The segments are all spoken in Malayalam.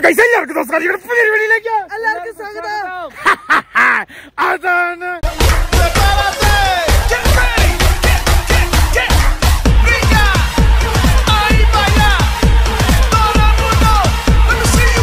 guys, എല്ലാവർക്കും നമസ്കാരം ഇവിടെ പുതിയൊരു വീഡിയോയിലേക്ക് എല്ലാവർക്കും സ്വാഗതം അതാണ് ¡Prepárate! ¡Get ready! ¡Get, get, get! ¡Brilla! ¡Ahí vaya! ¡Todo el mundo! ¡Let me see you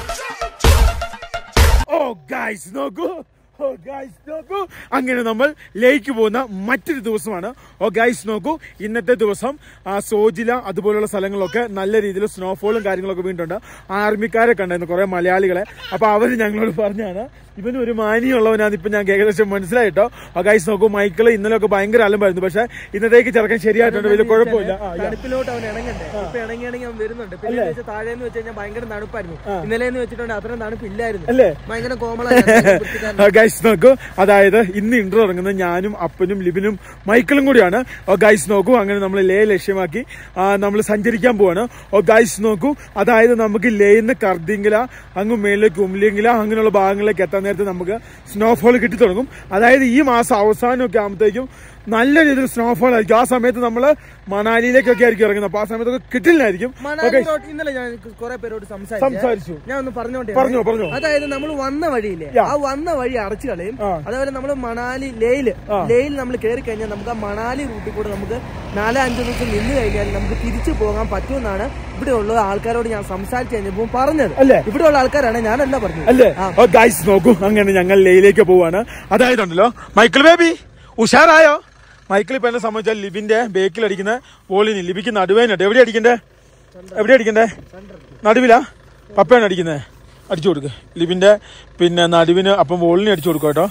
jump! Oh guys നോക്കൂ ഓ ഗൈസ് നോക്കൂ അങ്ങനെ നമ്മൾ ലേക്ക് പോകുന്ന മറ്റൊരു ദിവസമാണ് ഓ ഗൈസ് നോക്കൂ ഇന്നത്തെ ദിവസം ആ സോജില അതുപോലുള്ള സ്ഥലങ്ങളിലൊക്കെ നല്ല രീതിയിൽ സ്നോഫോളും കാര്യങ്ങളൊക്കെ വീണ്ടുണ്ട് ആർമിക്കാരെ കണ്ടായിരുന്നു കുറെ മലയാളികളെ അപ്പൊ അവര് ഞങ്ങളോട് പറഞ്ഞാണ് ഇവന് ഒരു മാനിയുള്ളവനാണ് ഇപ്പൊ ഞാൻ ഏകദേശം മനസ്സിലായിട്ടോ ഓ ഗൈസ് നോക്കൂ മൈക്കിള് ഇന്നലെയൊക്കെ ഭയങ്കര അലമ്പായിരുന്നു പക്ഷെ ഇന്നത്തേക്ക് ചെറുക്കൻ ശരിയായിട്ടുണ്ട് വലിയ കുഴപ്പമില്ല ആ, yeah. തണുപ്പിലോട്ട് അവൻ ഇണങ്ങണ്ടേ ഇപ്പൊ ഇണങ്ങി ഇണങ്ങി അവൻ വരുന്നുണ്ട് പിന്നെ എന്ന് വെച്ചാൽ താഴേന്ന് വെച്ച് കഴിഞ്ഞാൽ ഭയങ്കര തണുപ്പായിരുന്നു ഇന്നലെ എന്ന് വെച്ചിട്ടുണ്ട് അത്രയും തണുപ്പില്ലായിരുന്നു അല്ലേ ഭയങ്കര കോമള ഗൈസ് നോക്കൂ അതായത് ഇന്ന് ഇന്റർ ഇറങ്ങുന്നത് ഞാനും അപ്പനും ലിബിനും മൈക്കിളും കൂടിയാണ് ഓ ഗൈസ് നോക്കൂ അങ്ങനെ നമ്മൾ ലേ ലക്ഷ്യമാക്കി നമ്മൾ സഞ്ചരിക്കാൻ പോവാണ് ഓ ഗൈസ് നോക്കൂ അതായത് നമുക്ക് ലേന്ന് കർദിങ്കില അങ്ങ് മേളിലേക്ക് ഉമ്ലിങ്കില അങ്ങനെയുള്ള ഭാഗങ്ങളിലേക്ക് എത്താൻ നേരത്തെ നമുക്ക് സ്നോഫോൾ കിട്ടി തുടങ്ങും അതായത് ഈ മാസം അവസാനമൊക്കെ ആകുമ്പോഴത്തേക്കും നല്ല രീതിയിൽ സ്നോഫോൾ ആയിരിക്കും ആ സമയത്ത് നമ്മൾ മണാലിയിലേക്കൊക്കെ ആയിരിക്കും ഇറങ്ങുന്നത് അപ്പൊ ആ സമയത്തൊക്കെ കിട്ടില്ലായിരിക്കും മണാലിയിലോട്ട് ഇന്നലെ ഞാൻ കുറെ പേരോട് സംസാരിച്ചു സംസാരിച്ചു ഞാൻ ഒന്ന് പറഞ്ഞോട്ടെ പറഞ്ഞോ, പറഞ്ഞോ. അതായത് നമ്മൾ വന്ന വഴിയില്ലേ Yeah. ആ വന്ന വഴി അടച്ചു കളയും ആ. അതേപോലെ നമ്മൾ മണാലി ലേയില് ലേയിൽ നമ്മൾ കയറി കഴിഞ്ഞാൽ നമുക്ക് ആ മണാലി റൂട്ടിൽ കൂടെ നമുക്ക് നാലോ അഞ്ചോ ദിവസം നിന്ന് കഴിഞ്ഞാൽ നമുക്ക് തിരിച്ചു പോകാൻ പറ്റുമെന്നാണ് ഇവിടെ ഉള്ള ആൾക്കാരോട് ഞാൻ സംസാരിച്ചു കഴിഞ്ഞപ്പോൾ പറഞ്ഞത് അല്ലേ? ഇവിടെ ഉള്ള ആൾക്കാരാണ് ഞാനല്ല പറഞ്ഞത് അല്ലേ ഓ ഗൈസ് നോക്കൂ അങ്ങനെ ഞങ്ങൾ ലേയിലേക്ക് പോവാണ് അതായത് ഉണ്ടല്ലോ മൈക്കിൾ ബേബി ഉഷാറായോ മൈക്കിൾ ഇപ്പൊ എന്നെ സംബന്ധിച്ചാൽ ലിബിന്റെ ബേക്കിൽ അടിക്കുന്ന ബോളിന് ലിബിക്ക് നടുവേനുണ്ട് എവിടെ അടിക്കണ്ടേ എവിടെ അടിക്കണ്ടേ നടുവിലാ പപ്പയാണ് അടിക്കുന്നത് അടിച്ചു കൊടുക്ക് ലിബിന്റെ പിന്നെ നടുവിന് അപ്പം ബോളിന് അടിച്ചു കൊടുക്കുക കേട്ടോ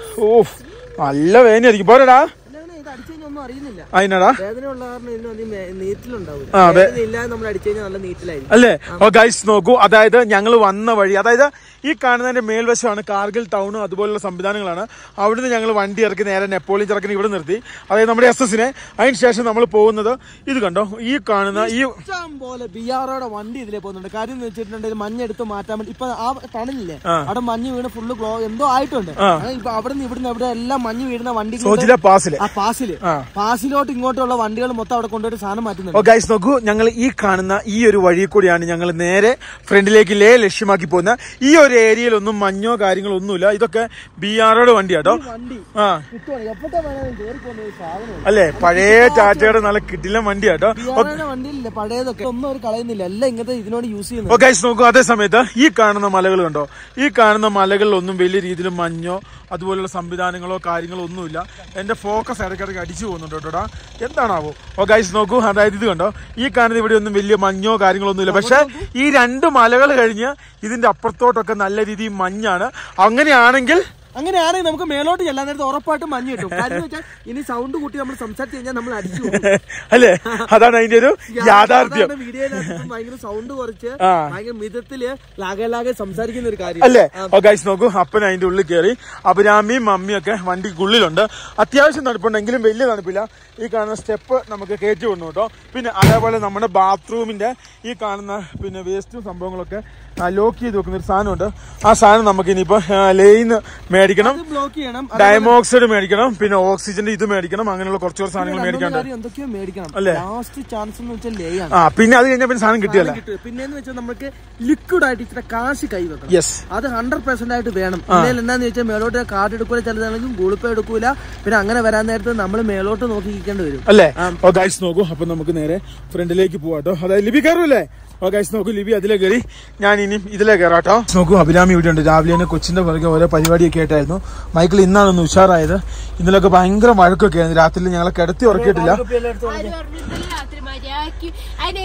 ഓ നല്ല വേദനയായിരിക്കും പോരടാ അല്ലാതെ ഇത് അടിച്ചു കഴിഞ്ഞാൽ ഒന്നും അറിയുന്നില്ല അതിനടാ വേദനയുള്ള കാരണം ഇതിന് അധികം വേ- നീറ്റിലുണ്ടാവില്ല ആ, അതെ. വേദന ഇല്ലാതെ നമ്മൾ അടിച്ചു കഴിഞ്ഞാൽ നല്ല നീറ്റിലായിരിക്കും അല്ലേ ഓ ഗൈസ് നോക്കൂ അതായത് ഞങ്ങൾ വന്ന വഴി അതായത് ഈ കാണുന്നതിന്റെ മേൽവശമാണ് കാർഗിൽ ടൗണും അതുപോലുള്ള സംവിധാനങ്ങളാണ് അവിടുന്ന് ഞങ്ങൾ വണ്ടി ഇറക്കി നേരെ നെപ്പോളിയൻ ചെറുക്കനെ ഇവിടെ നിർത്തി അതായത് നമ്മുടെ എസ് എസിനെ അതിന് ശേഷം നമ്മൾ പോകുന്നത് ഇത് കണ്ടോ ഈ കാണുന്ന ഈ ഇഷ്ടം പോലെ ബി ആറോടെ വണ്ടി ഇതിലേ പോകുന്നുണ്ട് കാര്യം എന്ന് വെച്ചിട്ടുണ്ടെങ്കിൽ മഞ്ഞെടുത്ത് മാറ്റാൻ വേണ്ടി ഇപ്പൊ ആ തണലില്ലേ ആ. അവിടെ മഞ്ഞ് വീണ് ഫുള്ള് ഗ്ലോ എന്തോ ആയിട്ടുണ്ട് ആ. അത് ഇപ്പൊ അവിടെ നിന്ന് ഇവിടുന്ന് എവിടെ എല്ലാം മഞ്ഞ് വീഴുന്ന വണ്ടി സോജില പാസില് ആ പാസില് ആ. പാസിലോട്ട് ഇങ്ങോട്ടുള്ള വണ്ടികൾ മൊത്തം അവിടെ കൊണ്ടുപോയിട്ട് സാധനം ഓ മാറ്റുന്നുണ്ട് ഗൈസ് നോക്കൂ ഞങ്ങൾ ഈ കാണുന്ന ഈ ഒരു വഴി കൂടിയാണ് ഞങ്ങൾ നേരെ ഫ്രണ്ടിലേക്ക് ലേ ലക്ഷ്യമാക്കി പോകുന്നത് ഈ ഒരു ഏരിയയിലൊന്നും മഞ്ഞോ കാര്യങ്ങളോ ഒന്നുമില്ല ഇതൊക്കെ ബി ആറോട് വണ്ടിയാട്ടോ വണ്ടി ആ കിട്ടുവാണ് എപ്പോഴത്തെ വേണമെങ്കിലും കയറി പോകുന്ന ഒരു സാധനം അല്ലേ പഴയ ടാറ്റയുടെ നല്ല കിട്ടില്ല വണ്ടിയാട്ടോ ബി ആറിന്റെ വണ്ടിയിലില്ല പഴയതൊക്കെ ഒന്നും അവർ കളയുന്നില്ല എല്ലാം ഇങ്ങനത്തെ ഇതിനോട് യൂസ് ചെയ്യുന്നത് ഓ ഗൈസ് നോക്കൂ അതേ സമയത്ത് ഈ കാണുന്ന മലകൾ കണ്ടോ ഈ കാണുന്ന മലകളിലൊന്നും വലിയ രീതിയിൽ മഞ്ഞോ അതുപോലുള്ള സംവിധാനങ്ങളോ കാര്യങ്ങളോ ഒന്നുമില്ല എന്റെ ഫോക്കസ് ഇടയ്ക്കിടയ്ക്ക് അടിച്ചു പോകുന്നുണ്ട് കേട്ടോടാ എന്താണാവോ ഓ ഗൈസ് നോക്കൂ അതായത് ഇത് കണ്ടോ ഈ കാണുന്ന ഇവിടെ ഒന്നും വലിയ മഞ്ഞോ കാര്യങ്ങളോ ഒന്നുമില്ല പക്ഷെ ഈ രണ്ട് മലകൾ കഴിഞ്ഞ് ഇതിന്റെ അപ്പുറത്തോട്ടൊക്കെ നല്ല രീതിയിൽ മഞ്ഞാണ് അങ്ങനെയാണെങ്കിൽ അങ്ങനെയാണെങ്കിൽ നമുക്ക് മേലോട്ട് ചെല്ലാൻ നേരത്തെ ഉറപ്പായിട്ടും മഞ്ഞ് കിട്ടും കാര്യം എന്ന് വെച്ചാൽ ഇനി സൗണ്ട് കൂട്ടി നമ്മൾ സംസാരിച്ച് കഴിഞ്ഞാൽ നമ്മൾ അടിച്ചു പോകും. അല്ലേ അതാണ് അതിന്റെ ഒരു യാഥാർത്ഥ്യം അതാണ് വീഡിയോയിനകത്ത് ഭയങ്കര സൗണ്ട് കുറച്ച് ആ. ഭയങ്കര മിതത്തില് ലാകെ ലാകെ സംസാരിക്കുന്ന ഒരു കാര്യം അല്ലേ ഓ ഗൈസ് നോക്കൂ അപ്പൻ അതിന്റെ ഉള്ളിൽ കയറി അഭിരാമിയും മമ്മിയൊക്കെ വണ്ടിക്കുള്ളിലുണ്ട് അത്യാവശ്യം തണുപ്പുണ്ടെങ്കിലും വലിയ തണുപ്പില്ല ഈ കാണുന്ന സ്റ്റെപ്പ് നമുക്ക് കയറ്റി വിടണം കേട്ടോ പിന്നെ അതേപോലെ നമ്മുടെ ബാത്റൂമിന്റെ ഈ കാണുന്ന പിന്നെ വേസ്റ്റും സംഭവങ്ങളൊക്കെ ലോക്ക് ചെയ്ത് വെക്കുന്ന ഒരു സാധനമുണ്ട് ആ സാധനം നമുക്ക് ഇനിയിപ്പോ ലെയിന്ന് മേടിക്കണം അത് ബ്ലോക്ക് ചെയ്യണം ഡയമോക്സൈഡ് മേടിക്കണം പിന്നെ ഓക്സിജന്റെ ഇത് മേടിക്കണം അങ്ങനെയുള്ള കുറച്ച് കുറച്ച് സാധനങ്ങൾ രണ്ടു മൂന്ന് മേടിക്കാണ്ട് കാര്യം എന്തൊക്കെയോ മേടിക്കണം അല്ലേ? ലാസ്റ്റ് ചാൻസ് എന്ന് വെച്ചാൽ ലേ ആണ് ആ പിന്നെ അത് കഴിഞ്ഞാൽ പിന്നെ സാധനം കിട്ടിയല്ലേ പിന്നെന്ന് വെച്ചാൽ നമുക്ക് ലിക്വിഡ് ആയിട്ട് ഇച്ചിരി കാശ് കൈ വെക്കണം യെസ് അത് ഹൺഡ്രഡ് പെർസെന്റ് ആയിട്ട് വേണം ഇല്ലെങ്കിൽ എന്താന്ന് വെച്ചാൽ മേലോട്ട് കാർഡ് എടുക്കൂല ചിലതാണെങ്കിൽ ഗൂഗിൾ പേ എടുക്കൂല പിന്നെ അങ്ങനെ വരാൻ നേരത്ത് നമ്മൾ മേലോട്ട് നോക്കി ഇരിക്കേണ്ടി വരും അല്ലേ ഓ ഗൈസ് നോക്കൂ അപ്പൊ നമുക്ക് നേരെ ഫ്രണ്ടിലേക്ക് പോവാട്ടോ അതായത് ലിബി കയറൂല്ലേ ഓ ഗൈസ് നോക്കൂ ലിബി അതിലെ കയറി ഞാൻ ഇനിയും ഇതിലെ കയറാട്ടോ നോക്കൂ അഭിരാമി ഇവിടെ ഉണ്ട് രാവിലെ തന്നെ കൊച്ചിന്റെ പുറകെ ഓരോ പരിപാടിയൊക്കെ ആയിട്ടായിരുന്നു മൈക്കിൾ ഇന്നാണ് ഒന്ന് ഉഷാറായത് ഇന്നലൊക്കെ ഭയങ്കര മഴക്കൊക്കെ ആയിരുന്നു രാത്രി ഞങ്ങളെ കിടത്തി ഉറക്കിയിട്ടില്ല ആര് പറഞ്ഞു ഇന്നലെ രാത്രി മര്യാദക്ക് അതിനെ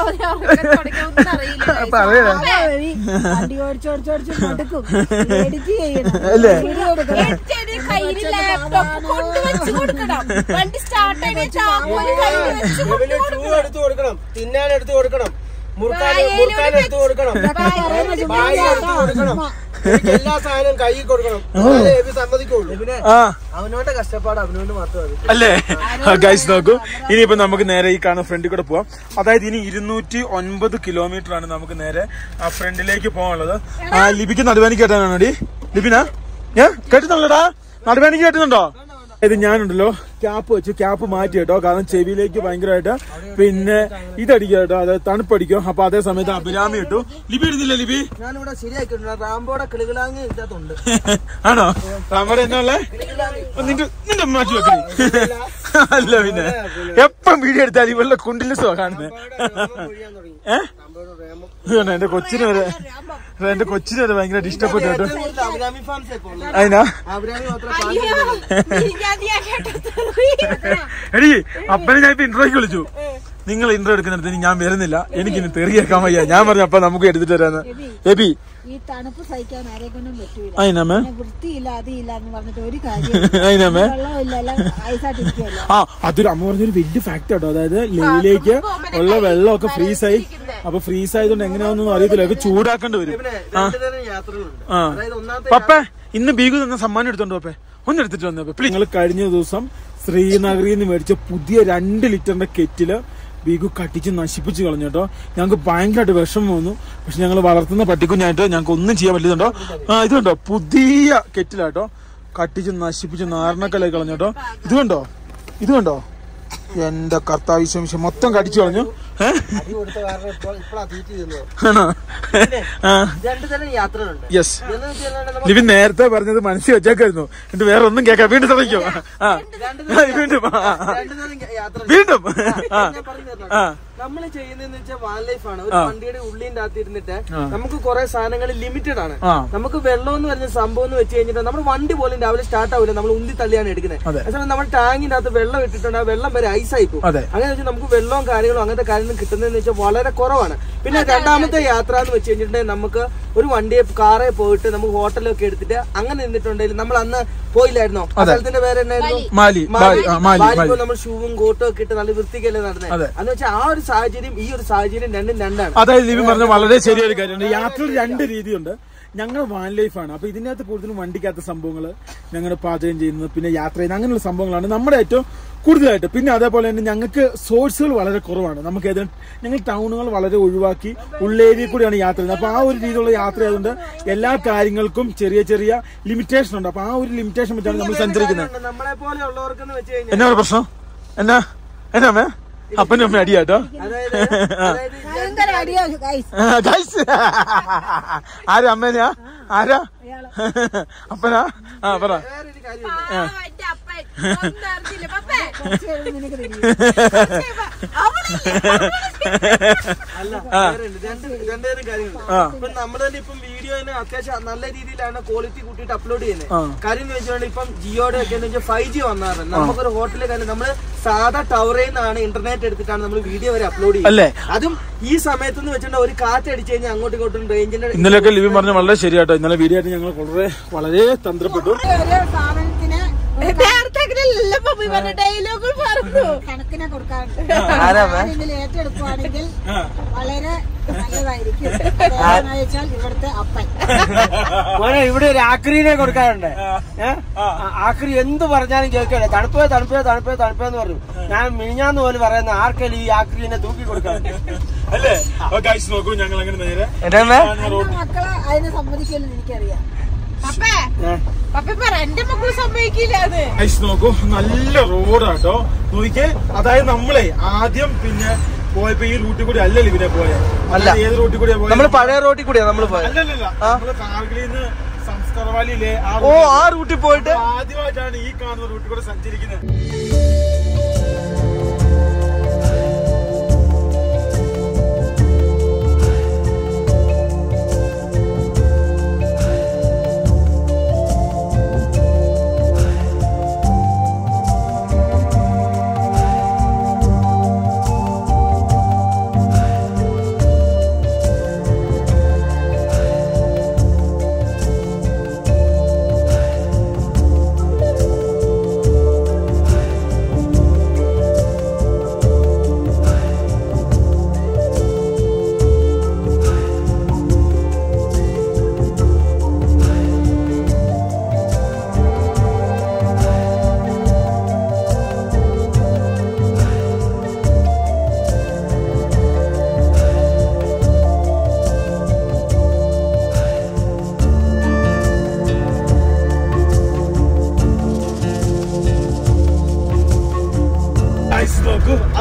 ഒന്നും അറിയില്ല പറയണേ. വണ്ടി ഓടിച്ചോടിച്ചോടിച്ച് മടുക്കും എഡിറ്റ് ചെയ്യണം അല്ലേ വീഡിയോ എടുക്കണം എന്റെ കയ്യിൽ ലാപ്ടോപ്പ് കൊണ്ടുവച്ച് കൊടുക്കണം വണ്ടി സ്റ്റാർട്ട് ആയിട്ട് ചാക്കോല് കയ്യിൽ വെച്ച് ഇവന് ഷൂ എടുത്ത് കൊടുക്കണം തിന്നാൻ എടുത്ത് കൊടുക്കണം മുറുക്കാൻ വായയിലൂടെ മുറുക്കാൻ എടുത്ത് കൊടുക്കണം വായയിലൂടെ വായ എടുത്ത് കൊടുക്കണം എനിക്ക് എല്ലാ സാധനവും കൈ കൊടുക്കണം എന്നാലേ എബി സമ്മതിക്കുള്ളൂ ഇവനെ ആ അവനോന്റെ കഷ്ടപ്പാട് അവനോണ്ട് മാത്രം അത് അല്ലേ ഗൈസ് നോക്കൂ ഇനിയിപ്പോ നമുക്ക് നേരെ ഈ കാണുന്ന ഫ്രണ്ടിൽ കൂടെ പോവാം അതായത് ഇനി ഇരുന്നൂറ്റി ഒൻപത് കിലോമീറ്റർ ആണ് നമുക്ക് നേരെ ആ ഫ്രണ്ടിലേക്ക് പോകാനുള്ളത് ആ ലിപിക്ക് നടുവേനിക്ക് കേട്ടാണോ ഡി ലിപിന ഏ കേട്ടുന്നുള്ളടാ നടുവേനിക്ക് കേട്ടുന്നുണ്ടോ ഇത് ഞാനുണ്ടല്ലോ ക്യാപ്പ് വെച്ചു ക്യാപ്പ് മാറ്റി കേട്ടോ കാരണം ചെവിയിലേക്ക് ഭയങ്കരമായിട്ട് പിന്നെ ഇതടിക്കുക കേട്ടോ അതായത് തണുപ്പടിക്കും അപ്പൊ അതേ സമയത്ത് അഭിരാമി ഇട്ടു ലിപി ഇടുന്നില്ല ലിപി ഞാനിവിടെ ശരിയാക്കിയിട്ടുണ്ട് റാംബോടെ കിളുകിളാങ്ങ് ഇതിനകത്തുണ്ട് ആണോ നമ്മുടെ എന്നുള്ള നിന്റെ നിന്റെ മാറ്റി വെക്കണേ അല്ല പിന്നെ എപ്പം വീഡിയോ എടുത്താൽ ഇവളുടെ കുണ്ടിലിസോ കാണുന്നത് ഏഹ് ഇതുകൊണ്ട് എന്റെ കൊച്ചിന് വരെ എന്റെ കൊച്ചിന് വരെ ഭയങ്കരമായിട്ട് ഇഷ്ടപ്പെട്ടു കേട്ടോ അഭിരാമി ഫാൻസ് ഇപ്പോൾ ഉള്ളത്. അതിനാ അഭിരാമി മാത്രം അയ്യോ ഞാൻ ഞാൻ കേട്ടത് എടി അപ്പനെ ഞാൻ ഇപ്പൊ ഇൻട്രോയ്ക്ക് വിളിച്ചു നിങ്ങൾ ഇൻട്രോ എടുക്കുന്നിടത്ത് ഞാൻ വരുന്നില്ല എനിക്കിനി തെറിയേക്കാൻ വയ്യ ഞാൻ പറഞ്ഞു അപ്പൊ നമുക്ക് എടുത്തിട്ട് തരാന്ന് എബി ഈ തണുപ്പ് സഹിക്കാൻ ആരെക്കൊണ്ടും പറ്റൂല അതിനമ്മേ പിന്നെ വൃത്തിയില്ല അതില്ല എന്ന് പറഞ്ഞിട്ട് ഒരു കാര്യം അതിനമ്മേ വെള്ളമില്ല എല്ലാം ഐസായിട്ടിരിക്കുമല്ലോ ആ അതൊരു അമ്മ പറഞ്ഞൊരു വലിയ ഫാക്ട് കേട്ടോ അതായത് ലേയിലേക്ക് ഉള്ള വെള്ളമൊക്കെ ഫ്രീസ് ആയി അപ്പൊ ഫ്രീസ് ആയതുകൊണ്ട് എങ്ങനെയാണെന്നൊന്നും അറിയത്തില്ല ഒക്കെ ചൂടാക്കേണ്ടി വരും പിന്നെ രണ്ടു തരം യാത്രകളുണ്ട് ആ അതായത് ഒന്നാമത്തെ പപ്പേ ഇന്ന് ബീഗു തന്ന സമ്മാനം എടുത്തോണ്ട് പപ്പേ ഒന്ന് എടുത്തിട്ട് വന്നേ പ്ലീസ് നിങ്ങൾ കഴിഞ്ഞ ദിവസം ശ്രീനഗറിൽ നിന്ന് മേടിച്ച പുതിയ രണ്ട് ലിറ്ററിന്റെ കെറ്റില് ബീഗു കട്ടിച്ച് നശിപ്പിച്ച് കളഞ്ഞു കേട്ടോ ഞങ്ങൾക്ക് ഭയങ്കരമായിട്ട് വിഷമം വന്നു പക്ഷെ ഞങ്ങൾ വളർത്തുന്ന പട്ടിക്കുഞ്ഞായിട്ട് ഞങ്ങൾക്ക് ഒന്നും ചെയ്യാൻ പറ്റുന്നുണ്ടോ ആ ഇത് കണ്ടോ പുതിയ കെറ്റിലാട്ടോ കട്ടിച്ച് നശിപ്പിച്ച് നാരണക്കലായി കളഞ്ഞു കേട്ടോ ഇത് കണ്ടോ ഇത് കണ്ടോ എന്റെ കർത്താവിശ്വം മൊത്തം കടിച്ചു കളഞ്ഞു ഏഹ് അടി കൊടുത്ത കാരണം ഇപ്പോൾ ഇപ്പോഴാ തീറ്റി തിന്നത് ആണോ ആ രണ്ടു തരം യാത്രകളുണ്ട് യെസ് എന്ന് വെച്ചാൽ നമ്മൾ ലിവിൻ നേരത്തെ പറഞ്ഞത് മനസ്സിൽ വെച്ചേക്കായിരുന്നു എന്നിട്ട് വേറെ ഒന്നും കേൾക്കാം വീണ്ടും തുടങ്ങിക്കോ ആ ആ, വീണ്ടും ആ, ആ, ആ. രണ്ടു തരം യാത്ര വീണ്ടും ആ ഞാൻ പറഞ്ഞു തരണം. ആ നമ്മൾ ചെയ്യുന്നതെന്ന് വെച്ചാൽ വാൻ ലൈഫ് ആണ് ഒരു ആ. വണ്ടിയുടെ ഉള്ളിന്റെ അകത്ത് ഇരുന്നിട്ട് ആ. നമുക്ക് കുറെ സാധനങ്ങൾ ലിമിറ്റഡ് ആണ് ആ. നമുക്ക് വെള്ളം എന്ന് പറഞ്ഞ സംഭവം എന്ന് വെച്ച് കഴിഞ്ഞിട്ട് നമ്മുടെ വണ്ടി പോലും രാവിലെ സ്റ്റാർട്ട് ആവില്ല നമ്മൾ ഉന്തി തള്ളിയാണ് എടുക്കുന്നത് അതെ. അതേസമയം നമ്മൾ ടാങ്കിന്റെ അകത്ത് വെള്ളം ഇട്ടിട്ടുണ്ട് ആ വെള്ളം വരെ ഐസായി പോകും അതെ. അങ്ങനെ വെച്ചാൽ നമുക്ക് വെള്ളവും കാര്യങ്ങളും അങ്ങനത്തെ കാര്യങ്ങളും കിട്ടുന്നതെന്ന് വെച്ചാൽ വളരെ കുറവാണ് പിന്നെ രണ്ടാമത്തെ യാത്ര എന്ന് വെച്ച് കഴിഞ്ഞിട്ടുണ്ടെങ്കിൽ നമുക്ക് ഒരു വണ്ടിയെ കാറെ പോയിട്ട് നമുക്ക് ഹോട്ടലൊക്കെ എടുത്തിട്ട് അങ്ങനെ നിന്നിട്ടുണ്ടെങ്കിൽ നമ്മൾ അന്ന് പോയില്ലായിരുന്നോ ആ സ്ഥലത്തിന്റെ പേര് എന്നായിരുന്നു മാലി മാലി ആ മാലി ബാലിപ്പോ മാലി നമ്മൾ ഷൂവും കോട്ടും ഒക്കെ ഇട്ട് നല്ല വൃത്തിക്കല്ലേ നടന്നത് അതെ. എന്ന് വെച്ചാൽ ആ ഒരു സാഹചര്യം ഈ ഒരു സാഹചര്യം രണ്ടും രണ്ടാണ് അതായത് ലിവിൻ പറഞ്ഞ വളരെ ശരിയൊരു കാര്യമുണ്ട് യാത്രയിൽ രണ്ട് രീതിയുണ്ട് ഞങ്ങൾ വാൻ ലൈഫാണ് അപ്പൊ ഇതിനകത്ത് കൂടുതലും വണ്ടിക്കകത്ത സംഭവങ്ങൾ ഞങ്ങൾ പാചകം ചെയ്യുന്നത് പിന്നെ യാത്ര ചെയ്യുന്നത് അങ്ങനെയുള്ള സംഭവങ്ങളാണ് നമ്മുടെ ഏറ്റവും കൂടുതലായിട്ട് പിന്നെ അതേപോലെ തന്നെ ഞങ്ങൾക്ക് സോഴ്സുകൾ വളരെ കുറവാണ് നമുക്ക് ഏത് ഞങ്ങൾ ടൗണുകൾ വളരെ ഒഴിവാക്കി ഉള്ളേരിയയിൽ കൂടിയാണ് യാത്ര ചെയ്യുന്നത് അപ്പൊ ആ ഒരു രീതിയിലുള്ള യാത്ര ആയതുകൊണ്ട് എല്ലാ കാര്യങ്ങൾക്കും ചെറിയ ചെറിയ ലിമിറ്റേഷൻ ഉണ്ട് അപ്പൊ ആ ഒരു ലിമിറ്റേഷൻ വെച്ചാണ് നമ്മൾ സഞ്ചരിക്കുന്നത് നമ്മളെ പോലെ ഉള്ളവർക്കെന്ന് വെച്ച് കഴിഞ്ഞാൽ എന്നാ ഒരു പ്രശ്നം എന്നാ എന്നാ അമ്മേ അപ്പനും അമ്മ അടിയാട്ടോ അതായത് അതായത് ഭയങ്കര അടിയാ ഗൈസ് ഗൈസ് ആരാ അമ്മേനാ ആരാ അപ്പനാ ആ പറ വേറൊരു കാര്യം പാവന്റെ അപ്പൻ ഒന്നും അറിഞ്ഞില്ല പപ്പേ കുറച്ച് കഴിയുമ്പോ നിനക്ക് തിരിയും അല്ല വേറെ ഉണ്ട്. രണ്ട് രണ്ടേരം കാര്യങ്ങളുണ്ട് ഇപ്പൊ നമ്മൾ തന്നെ ഇപ്പം വീഡിയോന് അത്യാവശ്യം നല്ല രീതിയിലാണ് ക്വാളിറ്റി കൂട്ടിയിട്ട് അപ്ലോഡ് ചെയ്യുന്നത് ആ. കാര്യം എന്ന് വെച്ചാൽ ഇപ്പം ജിയോടെ ഒക്കെ എന്ന് വെച്ചാൽ ഫൈവ് ജി വന്നാറ് നമുക്കൊരു ഹോട്ടലിൽ കാര്യം നമ്മള് സാധാ ടവറിൽ നിന്നാണ് ഇന്റർനെറ്റ് എടുത്തിട്ടാണ് നമ്മൾ വീഡിയോ വരെ അപ്ലോഡ് അല്ലേ? ചെയ്യുന്നത് അതും ഈ സമയത്ത് എന്ന് വെച്ചിട്ടുണ്ടെങ്കിൽ ഒരു കാറ്റ് അടിച്ചു കഴിഞ്ഞാൽ അങ്ങോട്ടും ഇങ്ങോട്ടും റേഞ്ചിന്റെ ഇന്നലെയൊക്കെ ലിവിൻ പറഞ്ഞ വളരെ ശരിയാട്ടോ ഇന്നലെ വീഡിയോ ആയിട്ട് ഞങ്ങൾ വളരെ വളരെ തന്ത്രപ്പെട്ടു ഒരു സാധനത്തിന് ഒരു നേരത്തെ അങ്ങനെയല്ല പപ്പി പറഞ്ഞ ഡയലോഗുകൾ പറഞ്ഞു കണക്കിനെ കൊടുക്കാറുണ്ട് ആരാ മേ? ഇതിൽ ഏറ്റെടുക്കുവാണെങ്കിൽ വളരെ നല്ലതായിരിക്കും അതെന്താണെന്ന് വെച്ചാൽ ഇവിടുത്തെ അപ്പൻ മോനെ ഇവിടെ ഒരു ആക്രീനെ കൊടുക്കാറുണ്ട് ഏഹ് ആക്രി എന്ത് പറഞ്ഞാലും കേൾക്കണേ തണുപ്പേ തണുപ്പേ തണുപ്പേ തണുപ്പേ എന്ന് പറഞ്ഞു ഞാൻ മിനിഞ്ഞാന്ന് പോലും പറയുന്ന ആർക്കെങ്കിലും ഈ ആക്രീനെ തൂക്കി കൊടുക്കാം അല്ലേ ഗൈസ് നോക്കൂ ഞങ്ങൾ അങ്ങനെ നേരെ എന്റെ മക്കളെ അതിനെ സമ്മതിക്കില്ലെന്ന് എനിക്കറിയാം പപ്പേ പപ്പ പറ എന്റെ മക്കള് സമ്മതിക്കില്ല അത് ഗൈസ് നോക്കൂ നല്ല റോഡാട്ടോ നോക്കിക്കേ അതായത് നമ്മളെ ആദ്യം പിന്നെ പോയപ്പോ ഈ റൂട്ടിൽ കൂടി അല്ല ലിവിനെ പോയെ അല്ല. ഏത് റൂട്ടിൽ കൂടിയാ പോയത് നമ്മള് പഴയ റോട്ടിൽ കൂടിയാ നമ്മള് പോയത് അല്ലല്ല നമ്മള് കാർഗിലിൽ നിന്ന് സംസ്കാരവാലിയിലെ ആ ഓ റൂട്ടിൽ ആ റൂട്ടിൽ പോയിട്ട് ആദ്യമായിട്ടാണ് ഈ കാണുന്ന റൂട്ടിൽ കൂടെ സഞ്ചരിക്കുന്നത്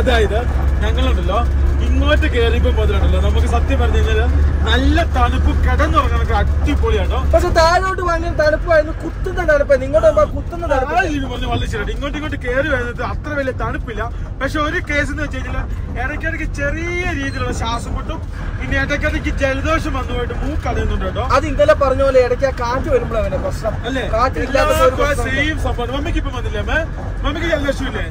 അതായത് ഞങ്ങളുണ്ടല്ലോ ഇങ്ങോട്ട് കയറിയപ്പോ മുതലുണ്ടല്ലോ നമുക്ക് സത്യം പറഞ്ഞു കഴിഞ്ഞാല് നല്ല തണുപ്പ് കിടന്നുറങ്ങണൊക്കെ അടിപൊളിയാണോ പക്ഷെ താഴോട്ട് ഭയങ്കര തണുപ്പായിരുന്നു കുത്തുന്ന തണുപ്പായിരുന്നു ഇങ്ങോട്ട് വരുമ്പോ കുത്തുന്ന തണുപ്പ് ആ രീതി പറഞ്ഞ് വളരെ ശരിയാണ് ഇങ്ങോട്ട് ഇങ്ങോട്ട് കയറി വരുന്നത് അത്ര വലിയ തണുപ്പില്ല പക്ഷെ ഒരു കേസ് എന്ന് വെച്ച് കഴിഞ്ഞാൽ ഇടയ്ക്കിടയ്ക്ക് ചെറിയ രീതിയിലുള്ള ശ്വാസം മുട്ടും പിന്നെ ഇടയ്ക്കിടയ്ക്ക് ജലദോഷം വന്നു പോയിട്ട് മൂക്കടയുന്നുണ്ട് കേട്ടോ അത് ഇന്നലെ പറഞ്ഞ പോലെ ഇടയ്ക്ക് ആ കാറ്റ് വരുമ്പോഴാണ് പ്രശ്നം അല്ലേ കാറ്റില്ലാത്ത ഒരു പ്രശ്നം സെയിം സംഭവം മമ്മിക്ക് ഇപ്പൊ വന്നില്ലേ അമ്മ മമ്മിക്ക് ജലദോഷം ഇല്ലേ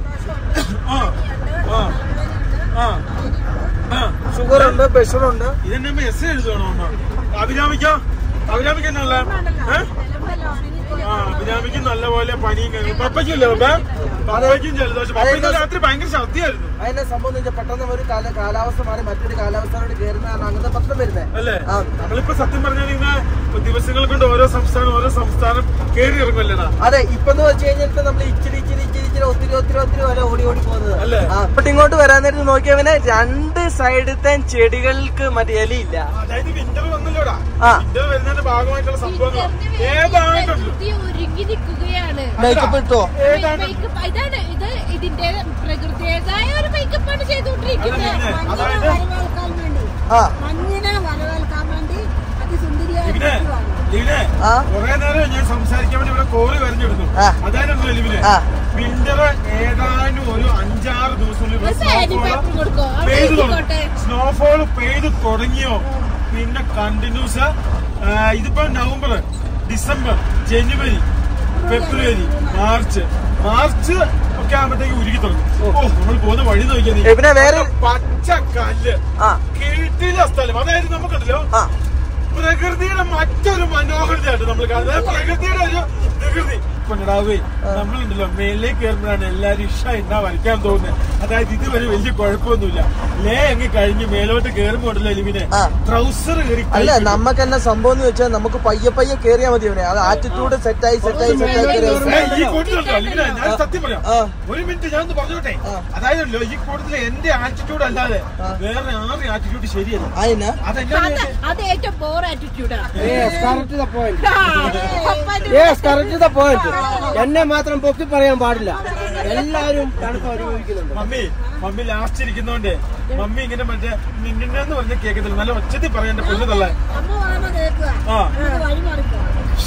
ആ ആ ആ ആ ഷുഗർ ഉണ്ട് പ്രഷർ ഉണ്ട് ഇതെന്നെ അമ്മ എസ് എഴുതണോ അമ്മ അഭിരാമിക്കോ അഭിരാമിക്ക് എന്നല്ല ഏഹ് ആ അഭിരാമിക്ക് നല്ലപോലെ പനിയും കഴിഞ്ഞു പപ്പയ്ക്കില്ലേ പപ്പ പപ്പയ്ക്കും ജലദോഷം പപ്പയ്ക്ക് രാത്രി ഭയങ്കര ഛർദിയായിരുന്നു അതിനെ സംഭവം എന്ന് വെച്ചാൽ പെട്ടെന്ന് ഒരു കാല കാലാവസ്ഥ മാറി മറ്റൊരു കാലാവസ്ഥയോട് കയറുന്നതാണ് അങ്ങനത്തെ പ്രശ്നം വരുന്നത് അല്ലേ ആ. നമ്മളിപ്പോ സത്യം പറഞ്ഞാൽ ഇങ്ങനെ ദിവസങ്ങൾ കൊണ്ട് ഓരോ സംസ്ഥാനം ഓരോ സംസ്ഥാനം കയറി ഇറങ്ങുമല്ലേടാ അതെ ഇപ്പൊ എന്ന് വെച്ച് കഴിഞ്ഞിട്ട് നമ്മൾ ഇച്ചിരി ഇച്ചിരി ഇച്ചിരി ഇച്ചിരി ഒത്തിരി ഒത്തിരി ഒത്തിരി വരെ ഓടി ഓടി പോകുന്നത് അല്ലേ? ആ, ഇപ്പൊ ഇങ്ങോട്ട് വരാൻ നേരത്ത് നോക്കിയവനെ രണ്ട് സൈഡത്തെ ചെടികൾക്ക് മറ്റേ ഇലയില്ല അതായത് വിന്റർ വന്നല്ലോടാ ആ. വിന്റർ വരുന്നതിന്റെ ഭാഗമായിട്ടുള്ള സംഭവങ്ങളാണ് ഏതായിട്ടുണ്ടല്ലോ പ്രകൃതി ഒരുങ്ങി നിൽക്കുകയാണ് മേക്കപ്പ് ഇട്ടോ ഏതാണ് മേക്കപ്പ് ഇതാണ് ഇത് ഇതിന്റെ പ്രകൃതിയുടേതായ ഒരു മേക്കപ്പാണ് ചെയ്തുകൊണ്ടിരിക്കുന്നത് അതാണ് മഞ്ഞിനെ അതായത് വരവേൽക്കാൻ വേണ്ടി ആ മഞ്ഞിനെ വരവേൽക്കാൻ വേണ്ടി അതിസുന്ദരിയായ ലിവിനെ കുട്ടിയാണ്. ലിവിനെ ആ. കുറെ നേരം ഞാൻ സംസാരിക്കാൻ വേണ്ടി ഇവിടെ കോറി വരഞ്ഞെടുത്തു ആ. അതായിരുന്നു ലിവിനെ ആ. വിന്റർ ഏതാനും ഒരു അഞ്ചാറ് ദിവസത്തിനുള്ളിൽ ഒരു സാരി പേപ്പർ കൊടുക്കോ അവിടെ പെയ്തു എഴുതിക്കോട്ടെ സ്നോഫോൾ പെയ്ത് തുടങ്ങിയോ പിന്നെ കണ്ടിന്യൂസ് ഇതിപ്പോ നവംബർ ഡിസംബർ ജനുവരി ഫെബ്രുവരി മാർച്ച് മാർച്ച് ഒക്കെ ആകുമ്പോഴത്തേക്ക് ഉരുകി തുടങ്ങും ഓ നമ്മൾ പോകുന്ന വഴി നോക്കിയാൽ ഏ, പിന്നെ വേറെ- പച്ച കല്ല് ആ കീട്ടില സ്ഥലം അതായത് നമുക്കുണ്ടല്ലോ ആ പ്രകൃതിയുടെ മറ്റൊരു മനോഹരതയായിട്ട് നമ്മൾ കാണുന്നത് പ്രകൃതിയുടെ ഒരു പ്രകൃതി കൊണ്ടാവേ നമ്മളുണ്ടല്ലോ മേലേക്ക് കയറുമ്പോഴാണ് എല്ലാരും ഇഷ എന്നാ വരയ്ക്കാൻ തോന്നുന്നത് അതായത് ഇതുവരെ വലിയ കുഴപ്പമൊന്നുമില്ല ലേ അങ്ങ് കഴിഞ്ഞ് മേലോട്ട് കയറുമ്പോ ഉണ്ടല്ലോ എലിമിനെ ആ. ട്രൗസർ കയറി അല്ല നമുക്ക് എന്നാ സംഭവം എന്ന് വെച്ചാൽ നമുക്ക് പയ്യെ പയ്യെ കേറിയാ മതി അവനെ അത് ആറ്റിറ്റ്യൂഡ് സെറ്റായി സെറ്റായി സെറ്റായി കയറിയ ഈ കൂട്ടത്തിലുണ്ടോ എലിമിനെ ഞാൻ സത്യം പറയാം ആ. ഒരു മിനിറ്റ് ഞാൻ ഒന്ന് പറഞ്ഞോട്ടെ അതായതല്ലോ ഈ കൂട്ടത്തില് എന്റെ ആറ്റിറ്റ്യൂഡ് അല്ലാതെ വേറെ ആറ് ആറ്റിറ്റ്യൂഡ് ശരിയല്ല അതിനാ അതെന്നാ അത് അത് ഏറ്റവും ബോർ ആറ്റിറ്റ്യൂഡാണ് എന്നെ മാത്രം പൊക്കി പറയാൻ പാടില്ല എല്ലാരും തണുപ്പ് അനുഭവിക്കുന്നുണ്ട് മമ്മി മമ്മി ലാസ്റ്റ് ഇരിക്കുന്നോണ്ട് മമ്മി ഇങ്ങനെ മറ്റേ നിന്നെന്ന് പറഞ്ഞ കേക്കത്തില്ല നല്ല ഒച്ചത്തിൽ പറയാൻ എന്റെ പൊണ്ണു തള്ള അമ്മ പറയുമ്പോ കേൾക്കുക ആ ഇത് വഴി മാറിക്കോ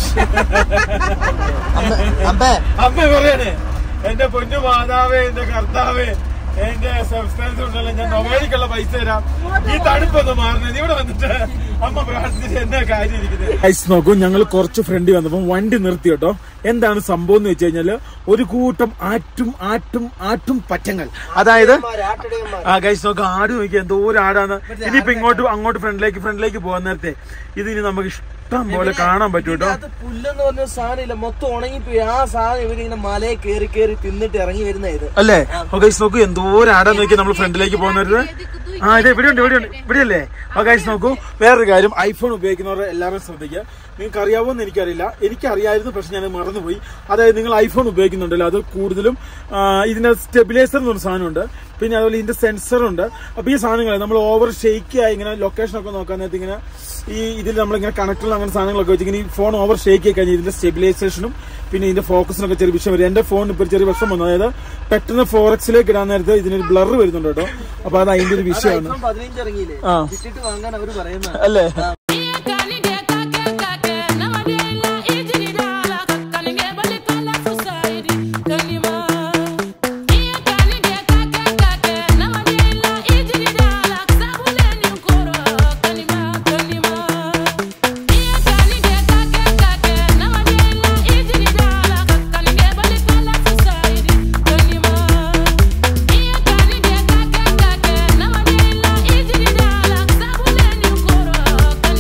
അമ്പേ അമ്മ പറയണേ എന്റെ പൊന്നു മാതാവേ എന്റെ കർത്താവേ എന്റെ സംസ്ഥാനത്തുണ്ടല്ലോ ഞാൻ നൊവേലിക്കുള്ള പൈസ തരാം ഈ തണുപ്പൊന്ന് മാറണേ ഇവിടെ വന്നിട്ട് അമ്മ പ്രാർത്ഥിച്ചിട്ട് എന്നാ കാര്യം ഇരിക്കുന്നത് നോക്കൂ ഞങ്ങൾ കുറച്ച് ഫ്രണ്ട് വന്നപ്പോ വണ്ടി നിർത്തി കേട്ടോ എന്താണ് സംഭവം എന്ന് വെച്ച് കഴിഞ്ഞാല് ഒരു കൂട്ടം ആറ്റും ആറ്റും ആറ്റും പറ്റങ്ങൾ അതായത് ആ ഗൈസ് നോക്ക് ആട് നോക്കി എന്തോ ഒരു ആടാണ് ഇനിയിപ്പോ ഇങ്ങോട്ട് അങ്ങോട്ട് ഫ്രണ്ടിലേക്ക് ഫ്രണ്ടിലേക്ക് പോകാൻ നേരത്തെ ഇതിന് നമുക്ക് ഇഷ്ടം പോലെ കാണാൻ പറ്റും കേട്ടോ ഇതിനകത്ത് പുല്ലെന്ന് പറഞ്ഞ സാധനം ഇല്ല മൊത്തം ഉണങ്ങിപ്പോയി ആ സാധനം ഇവരിങ്ങനെ മലയെ കേറി കേറി തിന്നിട്ട് ഇറങ്ങി വരുന്ന ഇത് അല്ലേ ഗൈസ് നോക്കൂ എന്തോ ഒരു ആടാ നോക്കി നമ്മൾ ഫ്രണ്ടിലേക്ക് പോകുന്നത് ആ ഇത് ഇവിടെ ഉണ്ട് ഇവിടെ ഉണ്ട് ഇവിടെയല്ലേ ആ ഗൈസ് നോക്കൂ വേറൊരു കാര്യം ഐഫോൺ ഉപയോഗിക്കുന്നവർ എല്ലാവരും ശ്രദ്ധിക്കുക നിങ്ങൾക്ക് അറിയാവോന്ന് എനിക്കറിയില്ല എനിക്കറിയായിരുന്നു പക്ഷെ ഞാൻ മറന്നുപോയി അതായത് നിങ്ങൾ ഐഫോൺ ഉപയോഗിക്കുന്നുണ്ടല്ലോ അത് കൂടുതലും ആ, ഇതിന്റെ സ്റ്റെബിലൈസർ എന്ന് പറഞ്ഞ സാധനമുണ്ട് പിന്നെ അതുപോലെ ഇതിന്റെ സെൻസർ ഉണ്ട് അപ്പൊ ഈ സാധനങ്ങൾ നമ്മൾ ഓവർ ഷെയ്ക്ക് ആയി ഇങ്ങനെ ലൊക്കേഷൻ ഒക്കെ നോക്കാൻ നേരത്ത് ഇങ്ങനെ ഈ ഇതിൽ നമ്മളിങ്ങനെ കണക്ടറിൽ അങ്ങനെ സാധനങ്ങളൊക്കെ വെച്ച് ഇങ്ങനെ ഈ ഫോൺ ഓവർ ഷേക്ക് ആയി കഴിഞ്ഞാൽ ഇതിന്റെ സ്റ്റെബിലൈസേഷനും പിന്നെ ഇതിന്റെ ഫോക്കസിനൊക്കെ ചെറിയ വിഷയം വരും എന്റെ ഫോൺ ഇപ്പൊ ഒരു ചെറിയ വിഷം വന്നു അതായത് പെട്ടെന്ന് ഫോറക്സിലേക്ക് ഇടാൻ നേരത്ത് ഇതിനൊരു ബ്ലർ വരുന്നുണ്ട് കേട്ടോ അപ്പൊ അത് അതിന്റെ ഒരു വിഷയമാണ് ഐഫോൺ പതിനഞ്ച് ഇറങ്ങിയില്ലേ ആ. ഇട്ടിട്ട് വാങ്ങാൻ അവര് പറയുന്നത് അല്ലേ Kanima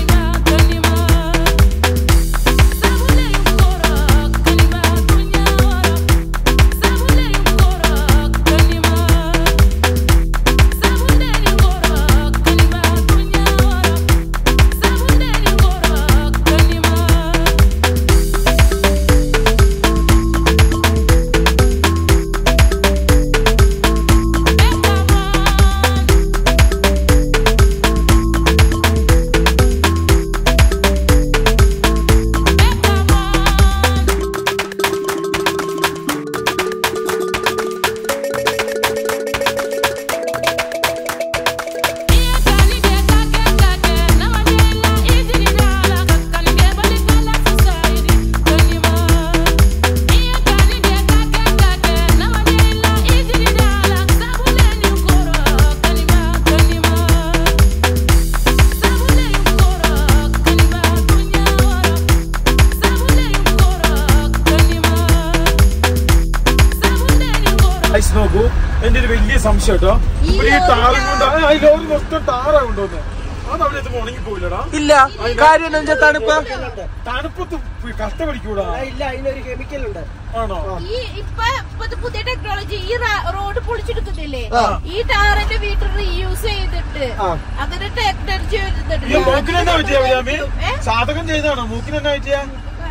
സംശയം കേട്ടോ ഈ ഇവിടെ ഈ ലോറി ടാറും കൊണ്ട് ആ, ഈ ലോറി മൊത്തം ടാറാ കൊണ്ടുവന്നെ അത് അവിടെ എത്തുമ്പോ ഉണങ്ങി പോയില്ലടാ ഇല്ല കാര്യം എന്താ വെച്ചാൽ തണുപ്പ് തണുപ്പത്ത് കഷ്ടപിടിക്കൂടാ ആ, ഇല്ല അതിനൊരു കെമിക്കൽ ഉണ്ട് ആണോ ഈ ഇപ്പൊ ഇപ്പത്തെ പുതിയ ടെക്നോളജി ഈ റ- റോഡ് പൊളിച്ചെടുക്കുന്നില്ലേ ഈ ടാറിന്റെ വീട്ടിൽ റീയൂസ് ചെയ്തിട്ട് അങ്ങനെ ടെക്നോളജി ഈ മൂക്കിന് എന്നാ പറ്റിയാ അഭിരാമി ഏ? സാധകം ചെയ്താണോ മൂക്കിന് എന്നാ പറ്റിയാ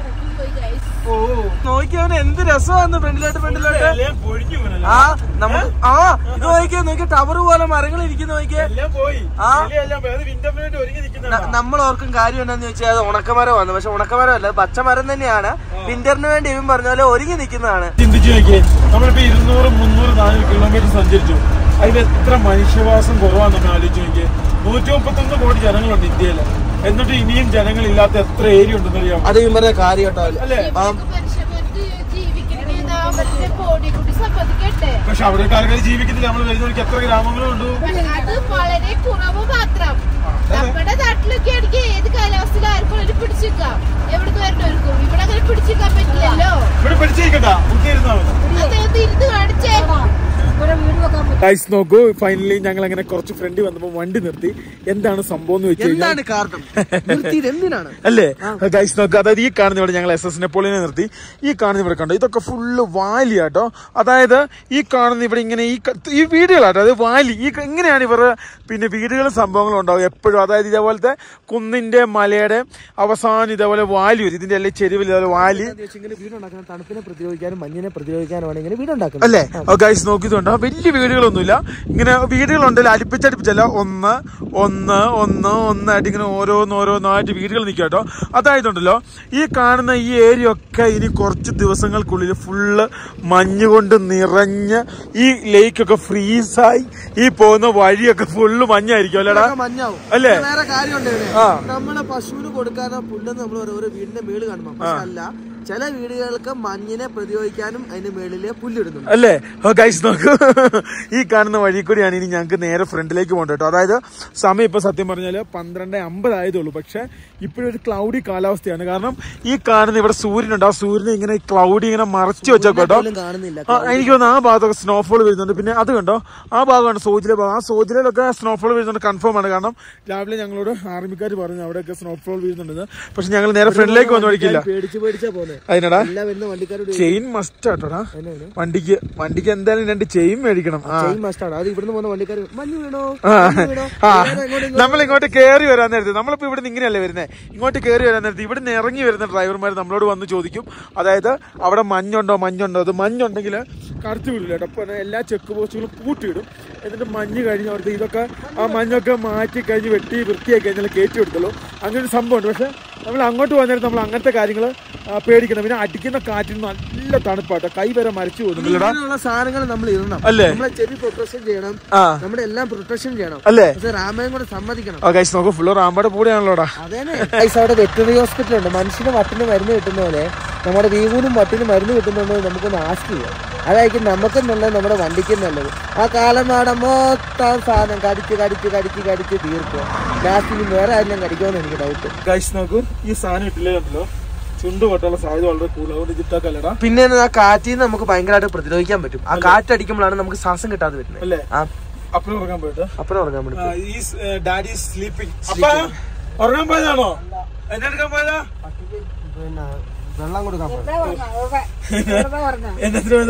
ഓ നോക്കിയവന് എന്ത് രസമാണ് ഫ്രണ്ടിലോട്ട് ഫ്രണ്ടിലോട്ട് എല്ലാം പൊഴിഞ്ഞു വീണല്ലോ ആ നമുക്ക് ആ ഇത് നോക്കിയേ നോക്കിയ ടവർ പോലെ മരങ്ങൾ ഇരിക്കുന്ന നോക്കിയേ എല്ലാം പോയി ആ. എല്ലാം പോയി അത് വിന്റർഫിനായിട്ട് ഒരുങ്ങി നിൽക്കുന്ന നമ്മൾ ഓർക്കും കാര്യം എന്താന്ന് വെച്ചാൽ അത് ഉണക്കമരമാണ് പക്ഷെ ഉണക്കമരമല്ല അത് പച്ചമരം തന്നെയാണ് വിന്ററിന് വേണ്ടി ഇവൻ പറഞ്ഞ പോലെ ഒരുങ്ങി നിൽക്കുന്നതാണ് ചിന്തിച്ചു നോക്കിയേ നമ്മളിപ്പോ ഇരുന്നൂറ് മുന്നൂറ് നാനൂറ് കിലോമീറ്റർ സഞ്ചരിച്ചു അതിൽ എത്ര മനുഷ്യവാസം കുറവാന്ന് നമ്മൾ ആലോചിച്ച് നോക്കിയേ നൂറ്റി മുപ്പത്തൊന്ന് കോടി ജനങ്ങളുണ്ട് ഇന്ത്യയിൽ എന്നിട്ട് ഇനിയും ജനങ്ങളില്ലാത്ത എത്ര ഏരിയ ഉണ്ടെന്ന് അറിയാമോ അത് ഇവൻ പറഞ്ഞ കാര്യം കേട്ടോ അല്ലേ മനുഷ്യന്മാർക്ക് ജീവിക്കണമെങ്കിൽ ആ മറ്റേ ബോഡി കൂടി സമ്മതിക്കട്ടെ പക്ഷെ അവിടെ ആൾക്കാർ ജീവിക്കുന്നില്ല നമ്മൾ വരുന്നവർക്ക് എത്ര ഗ്രാമങ്ങളും ഉണ്ട് അത് വളരെ കുറവ് മാത്രം നമ്മുടെ നാട്ടിലൊക്കെ ആണെങ്കിൽ ഏത് കാലാവസ്ഥയിൽ ആർക്കും ഒരു പിടിച്ചിരിക്കാം എവിടുന്ന് വരണവർക്കും ഇവിടെ അങ്ങനെ പിടിച്ചിരിക്കാൻ പറ്റില്ലല്ലോ ഇവിടെ പിടിച്ചേക്കണ്ട കുത്തിയിരുന്നാ മതി അദ്ദേഹം ഇരുന്ന് കാണിച്ചേ ഇവിടെ വീട് വെക്കാൻ പറ്റും ഗൈസ് നോക്കൂ ഫൈനലി ഞങ്ങൾ അങ്ങനെ കുറച്ച് ഫ്രണ്ട് വന്നപ്പോ വണ്ടി നിർത്തി എന്താണ് സംഭവം എന്ന് വെച്ച് കഴിഞ്ഞാൽ എന്താണ് കാരണം നിർത്തിയത് എന്തിനാണ് അല്ലേ ഗൈസ് നോക്ക് അതായത് ഈ കാണുന്ന ഇവിടെ ഞങ്ങൾ എസ് എസ് നെപ്പോളിയനെ നിർത്തി ഈ കാണുന്ന ഇവിടെ കണ്ടോ ഇതൊക്കെ ഫുള്ള് വാലി കേട്ടോ അതായത് ഈ കാണുന്ന ഇവിടെ ഇങ്ങനെ ഈ ക- ഈ വീടുകളാട്ടോ അത് വാലി ഈ ക- ഇങ്ങനെയാണ് ഇവരുടെ പിന്നെ വീടുകളും സംഭവങ്ങളും ഉണ്ടാവും എപ്പോഴും അതായത് ഇതേപോലത്തെ കുന്നിന്റെ മലയുടെ അവസാനം ഇതേപോലെ വാലി വരും ഇതിന്റെ എല്ലാം ചെരുവിൽ ഇതേപോലെ വാലി ഇങ്ങനെ വീടുണ്ടാക്കണം തണുപ്പിനെ പ്രതിരോധിക്കാനും മഞ്ഞിനെ പ്രതിരോധിക്കാനുമാണ് ഇങ്ങനെ വീടുണ്ടാക്കുന്നത് അല്ലേ ഗൈസ് നോക്കിയതുകൊണ്ട് വലിയ വീടുകളൊന്നുമില്ല ഇങ്ങനെ വീടുകളുണ്ടല്ലോ അടുപ്പിച്ചടുപ്പിച്ചല്ല ഒന്ന് ഒന്ന് ഒന്ന് ഒന്നായിട്ട് ഇങ്ങനെ ഓരോന്ന് ഓരോന്നായിട്ട് വീടുകൾ നിൽക്കുക കേട്ടോ അതായതുണ്ടല്ലോ ഈ കാണുന്ന ഈ ഏരിയ ഒക്കെ ഇനി കുറച്ച് ദിവസങ്ങൾക്കുള്ളിൽ ഫുള്ള് മഞ്ഞ് കൊണ്ട് നിറഞ്ഞ് ഈ ലേക്കൊക്കെ ഫ്രീസായി ഈ പോകുന്ന വഴിയൊക്കെ ഫുള്ള് മഞ്ഞായിരിക്കും അല്ലേടാ ഇതൊക്കെ മഞ്ഞാവും അല്ലേ? പിന്നെ വേറെ കാര്യമുണ്ട് ഇതിന്. ആ. നമ്മളെ പശുവിന് കൊടുക്കാനോ പുല്ലെന്ന് നമ്മൾ ഓരോ വീടിന്റെ മേള് കാണുമ്പോ പക്ഷെ അല്ല ചില വീടുകൾക്ക് മഞ്ഞിനെ പ്രതിരോധിക്കാനും അതിന്റെ മേളില് പുല്ലിടുന്നുണ്ട് അല്ലേ ഗൈസ് നോക്കൂ ഈ കാണുന്ന വഴി കൂടിയാണ് ഇനി ഞങ്ങൾക്ക് നേരെ ഫ്രണ്ടിലേക്ക് പോകേണ്ടത് കേട്ടോ അതായത് സമയം ഇപ്പൊ സത്യം പറഞ്ഞാൽ പന്ത്രണ്ട് അമ്പത് ആയതുള്ളൂ പക്ഷെ ഇപ്പോഴും ഒരു ക്ലൗഡി കാലാവസ്ഥയാണ് കാരണം ഈ കാണുന്ന ഇവിടെ സൂര്യനുണ്ട് ആ സൂര്യനെ ഇങ്ങനെ ക്ലൗഡി ഇങ്ങനെ മറച്ചു വെച്ചേക്കോ കേട്ടോ പോലും കാണുന്നില്ല ആ, എനിക്ക് തോന്നുന്നു ആ ഭാഗത്തൊക്കെ സ്നോഫോൾ വരുന്നുണ്ട് പിന്നെ അത് കണ്ടോ ആ ഭാഗമാണ് സോജിലെ ഭാഗം ആ സോജിലൊക്കെ സ്നോഫോൾ വരുന്നുണ്ട് കൺഫേം ആണ് കാരണം രാവിലെ ഞങ്ങളോട് ആർമിക്കാർ പറഞ്ഞു അവിടെയൊക്കെ സ്നോഫോൾ വരുന്നുണ്ടെന്ന് പക്ഷെ ഞങ്ങൾ നേരെ ഫ്രണ്ടിലേക്ക് വന്നു പഠിക്കില്ല പേടിച്ച് പേടിച്ചാ പോന്നെ അതിനടാ എല്ലാ വരുന്ന വണ്ടിക്കാരോട് ചെയിൻ മസ്റ്റ് ആട്ടോടാ വണ്ടിക്ക് വണ്ടിക്ക് എന്തായാലും രണ്ട് ചെയിൻ മേടിക്കണം ആ ചെയിൻ മസ്റ്റാണ് അത് ഇവിടുന്ന് പോകുന്ന വണ്ടിക്കാർ മഞ്ഞ് വീണോ ആ. മഞ്ഞ് വീണോ ആ നേരെ അങ്ങോട്ടും നമ്മൾ ഇങ്ങോട്ട് കയറി വരാൻ നേരത്തെ നമ്മളിപ്പോ ഇവിടെ നിന്ന് ഇങ്ങനെയല്ലേ വരുന്നത് ഇങ്ങോട്ട് കയറി വരാൻ നേരത്തെ ഇവിടെ നിന്ന് ഇറങ്ങി വരുന്ന ഡ്രൈവർമാർ നമ്മളോട് വന്ന് ചോദിക്കും അതായത് അവിടെ മഞ്ഞുണ്ടോ മഞ്ഞുണ്ടോ അത് മഞ്ഞുണ്ടെങ്കിൽ കടത്തി വിടില്ല കേട്ടോ അപ്പൊ എല്ലാ ചെക്ക് പോസ്റ്റുകളും പൂട്ടിയിടും എന്നിട്ട് മഞ്ഞ് കഴിഞ്ഞ് അവിടുത്തെ ഇതൊക്കെ ആ മഞ്ഞൊക്കെ മാറ്റി കഴിഞ്ഞ് വെട്ടി വൃത്തിയാക്കി കഴിഞ്ഞാൽ കയറ്റി എടുത്തുള്ളൂ അങ്ങനെ ഒരു സംഭവമുണ്ട് പക്ഷെ നമ്മൾ അങ്ങോട്ട് പോകുന്നേരം നമ്മൾ അങ്ങനത്തെ കാര്യങ്ങൾ പേടിക്കണം പിന്നെ അടിക്കുന്ന കാറ്റിന് നല്ല തണുപ്പാട്ടോ കൈ വരെ മരച്ചു പോകുന്നുണ്ടല്ലോടാ ഇങ്ങനെയുള്ള സാധനങ്ങൾ നമ്മൾ ഇടണം അല്ലേ? നമ്മളെ ചെവി പ്രൊട്ടക്ഷൻ ചെയ്യണം ആ നമ്മുടെ എല്ലാം പ്രൊട്ടക്ഷൻ ചെയ്യണം അല്ലേ പക്ഷെ രാമയും കൂടെ സമ്മതിക്കണം ആ ഗൈസ് നോക്കൂ ഫുള്ള് റാമ്പയുടെ കൂടെയാണല്ലോടാ അതേനെ ഗൈസ് അവിടെ വെറ്ററി ഹോസ്പിറ്റൽ ഉണ്ട് മനുഷ്യന് വട്ടിന് മരുന്ന് കിട്ടുന്ന പോലെ നമ്മുടെ വീവൂനും വട്ടിന് മരുന്ന് കിട്ടുന്നുണ്ടോ നമുക്കൊന്ന് ആസ്ക് ചെയ്യാം അതായിരിക്കും നമുക്കും നല്ലത് നമ്മുടെ വണ്ടിക്കും നല്ലത് ആ കാലമാട മൊത്തം സാധനം കടിച്ച് കടിച്ച് കടിച്ച് കടിച്ച് തീർക്കുക ലാസ്റ്റ് ഇനി വേറെ ആരെല്ലാം കടിക്കുമെന്ന് എനിക്ക് ഡൗട്ട് ഗൈസ് നോക്കൂ ഈ സാധനം ഇട്ടില്ലേണ്ടല്ലോ ചുണ്ട് പൊട്ടാനുള്ള സാധ്യത വളരെ കൂടുതൽ അതുകൊണ്ട് ജിട്ടാക്കല്ലടാ പിന്നെ ആ കാറ്റിൽ നിന്ന് നമുക്ക് ഭയങ്കരമായിട്ട് പ്രതിരോധിക്കാൻ പറ്റും ആ കാറ്റടിക്കുമ്പോഴാണ് നമുക്ക് ശ്വാസം കിട്ടാതെ വരുന്നത് അല്ലേ ആ അപ്പഴും ഉറങ്ങാൻ പോയിട്ട് അപ്പഴേ ഉറങ്ങാൻ പറ്റും ഈ ഡാഡി സ്ലീപ്പിംഗ് അപ്പ ഉറങ്ങാൻ പോയതാണോ എന്നെ എടുക്കാൻ പോയതാ പിന്നെ വെള്ളം കൊടുക്കാൻ വെറുതെ ഉറങ്ങാം, വെറുതെ. വെറുതെ ഉറങ്ങാം. എന്നത്തിന് പോയതാ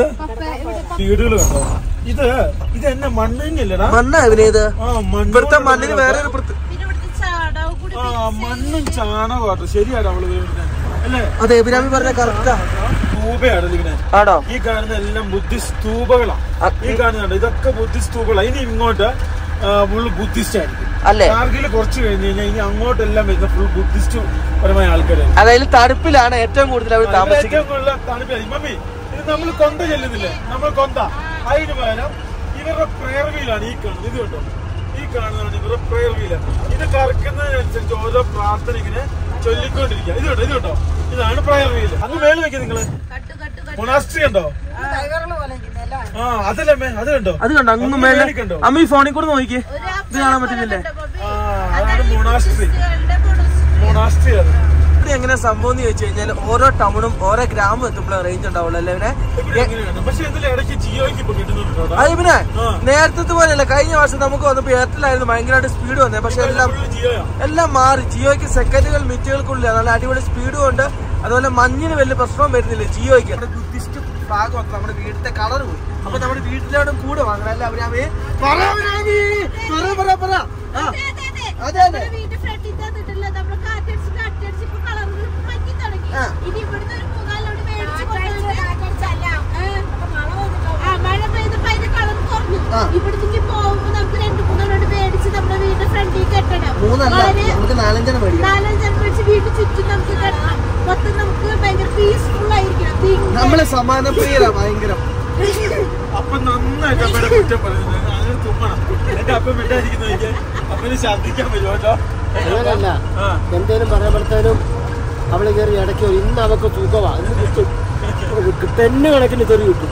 വീടുകൾ കണ്ടോ ഇത് ഇത് എന്നെ മണ്ണ് തന്നെയല്ലടാ മണ്ണാ ഇവനേത് ആ മണ്ണ് ഇവിടുത്തെ മണ്ണിന് വേറെ ഒരു പ്രത്യേക പിന്നെ ഇവിടുത്തെ ചാടാവ് കൂടി ആ മണ്ണും ചാണകമാട്ടോ ശരിയാട്ടോ അവള് വീടിനെ അല്ലേ അതെ എബിരാമി പറഞ്ഞ കറക്റ്റാ സ്തൂപയാണ് ഇതിനെ ആണോ ഈ കാണുന്ന എല്ലാം ബുദ്ധിസ്റ്റ് സ്തൂപകളാണ് ആ, ഈ കാണുന്നുണ്ട് ഇതൊക്കെ ബുദ്ധിസ്റ്റ് സ്തൂപകളാണ് ഇനി ഇങ്ങോട്ട് ഫുള്ള് ബുദ്ധിസ്റ്റ് ആയിരിക്കും അല്ലേ കാർഗിൽ കുറച്ച് കഴിഞ്ഞ് കഴിഞ്ഞാൽ ഇനി അങ്ങോട്ടെല്ലാം വരുന്ന ഫുൾ ബുദ്ധിസ്റ്റ് പരമായ ആൾക്കാരാണ് അതായത് തണുപ്പിലാണ് ഏറ്റവും കൂടുതൽ അവർ ഇവിടെ താമസിക്കുന്നത് ഏറ്റവും കൂടുതൽ തണുപ്പായിരിക്കും മമ്മി ഇത് നമ്മൾ കൊന്ത ചെല്ലുന്നില്ലേ നമ്മൾ കൊന്ത അതിന് പകരം ഇവരുടെ പ്രയർ വീലാണ് ഈ കാണുന്നത് ഇത് കണ്ടോ ഈ കാണുന്നതാണ് ഇവരുടെ പ്രയർ വീല് ഇത് കറക്കുന്നതിനനുസരിച്ച് ഓരോ പ്രാർത്ഥന ഇങ്ങനെ ചൊല്ലിക്കൊണ്ടിരിക്കുക ഇത് കേട്ടോ ഇത് കേട്ടോ ഇതാണ് പ്രയർ വീല് അത് മേളിൽ വെക്കുക നിങ്ങള് കട്ട് കട്ട് കട്ട് മൊണാസ്ട്രി ഉണ്ടോ ഇത് കൈവിരല് പോലെ ഇരിക്കുന്നു, എല്ലാം. ആ അതല്ലേ മേ അത് കണ്ടോ അത് കണ്ടോ അങ്ങ് അങ്ങ് മേലെ മേളിൽ കണ്ടോ അമ്മ ഈ ഫോണിൽ കൂടെ നോക്കിക്കേ ഒരു ഇത് കാണാൻ പറ്റുന്നില്ലേ ആ അതാണ് മൊണാസ്ട്രി അപ്പുറത്തെ മൊണാസ്ട്രി അത് ഇവിടെ എങ്ങനെ സംഭവം എന്ന് ചോദിച്ചു കഴിഞ്ഞാൽ ഓരോ ടൗണും ഓരോ ഗ്രാമം എത്തുമ്പോഴേ റേഞ്ച് ഉണ്ടാവുള്ളൂ അല്ലേ ഇവനെ ഇവിടെ എങ്ങനെയാണ്? പക്ഷെ ഇതിൽ ഇടയ്ക്ക് ജിയോയ്ക്ക് ഇപ്പൊ കിട്ടുന്നുണ്ടോ അത് പിന്നെ ആ. നേരത്തെ പോലെയല്ല കഴിഞ്ഞ വർഷം നമുക്ക് വന്നപ്പോ എയർടെലായിരുന്നു ഭയങ്കരമായിട്ട് സ്പീഡ് വന്നത് പക്ഷെ എല്ലാം ജിയോയാ എല്ലാം മാറി ജിയോയ്ക്ക് സെക്കൻഡുകൾ മിനിറ്റുകൾക്കുള്ളിൽ നല്ല അടിപൊളി സ്പീഡും ഉണ്ട് അതുപോലെ മഞ്ഞിന് വലിയ പ്രശ്നവും വരുന്നില്ല ജിയോയ്ക്ക് നമ്മുടെ ബുദ്ധിസ്റ്റ് ഫ്ലാഗ് വന്നു നമ്മുടെ വീടിന്റെ കളർ പോയി അപ്പൊ നമ്മുടെ വീട്ടിലോടും കൂടെ വാങ്ങണം അല്ലേ അവരാമേ പറ അവരാമേ. പറ പറ പറ ആ അതെ, അതെ, അതെ. അതെ, അതെ. നമ്മുടെ വീടിന്റെ ഫ്രണ്ടിൽ തന്നിട്ടില്ല നമ്മള് കാറ്റടിച്ച് കാറ്റടിച്ച് ഇപ്പൊ കളറുകൾ മങ്ങി തുടങ്ങി ആ. ഇനി ഇവിടുന്ന് ഒരു മൂന്നാലോട് മേടിച്ച് കാറ്റടിച്ച് കൊണ്ടുവന്ന് കാറ്റടിച്ചല്ല. അപ്പൊ മഴ വന്നിട്ടുണ്ടാവും. ആ മഴ പെയ്തപ്പോ അതിന്റെ കളർ കുറഞ്ഞു ആ. ഇവിടുന്ന് പോകുമ്പോ നമുക്ക് രണ്ട് മൂന്നാലോട് മേടിച്ച് നമ്മുടെ വീടിന്റെ ഫ്രണ്ടിൽ കെട്ടണം മൂന്നല്ല വളരെ നമുക്ക് നാലഞ്ചെണ്ണം മേടിക്കാം നാലഞ്ചെണ്ണം വെച്ച് വീട്ടിൽ ചുറ്റും നമുക്ക് കെട്ടണം മൊത്തം നമുക്ക് ഭയങ്കര പീസ്ഫുൾ ആയിരിക്കണം ഇതിങ്ങനെ നമ്മള് സമാനപ്രിയരാ ഭയങ്കരം അപ്പൊ നന്നായിട്ട് അമ്മയുടെ കുറ്റം പറയുന്നത് അങ്ങനെ തുമ്മണം എന്റെ അപ്പം മിണ്ടായിരിക്കുന്ന എനിക്ക് അപ്പന് ശബ്ദിക്കാൻ പറ്റുമോ കേട്ടോ അങ്ങനല്ല ആ. എന്തേലും പറയുമ്പോഴത്തേനും അവള് കയറി ഇടയ്ക്ക് ഇന്ന് അവക്ക് സുഖമാ ഇന്ന് കിട്ടും പെണ്ണ് കണക്കിന് തെറി കിട്ടും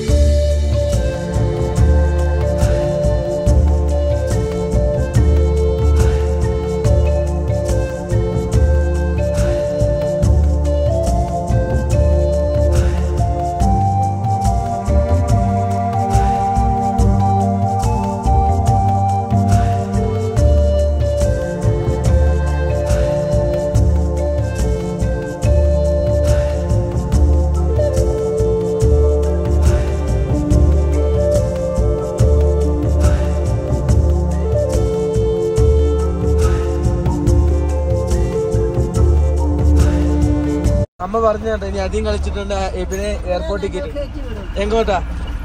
അമ്മ പറഞ്ഞു കേട്ടോ ഇനി അധികം കളിച്ചിട്ടുണ്ട് പിന്നെ എയർപോർട്ടിൽ കയറ്റി എങ്ങോട്ടാ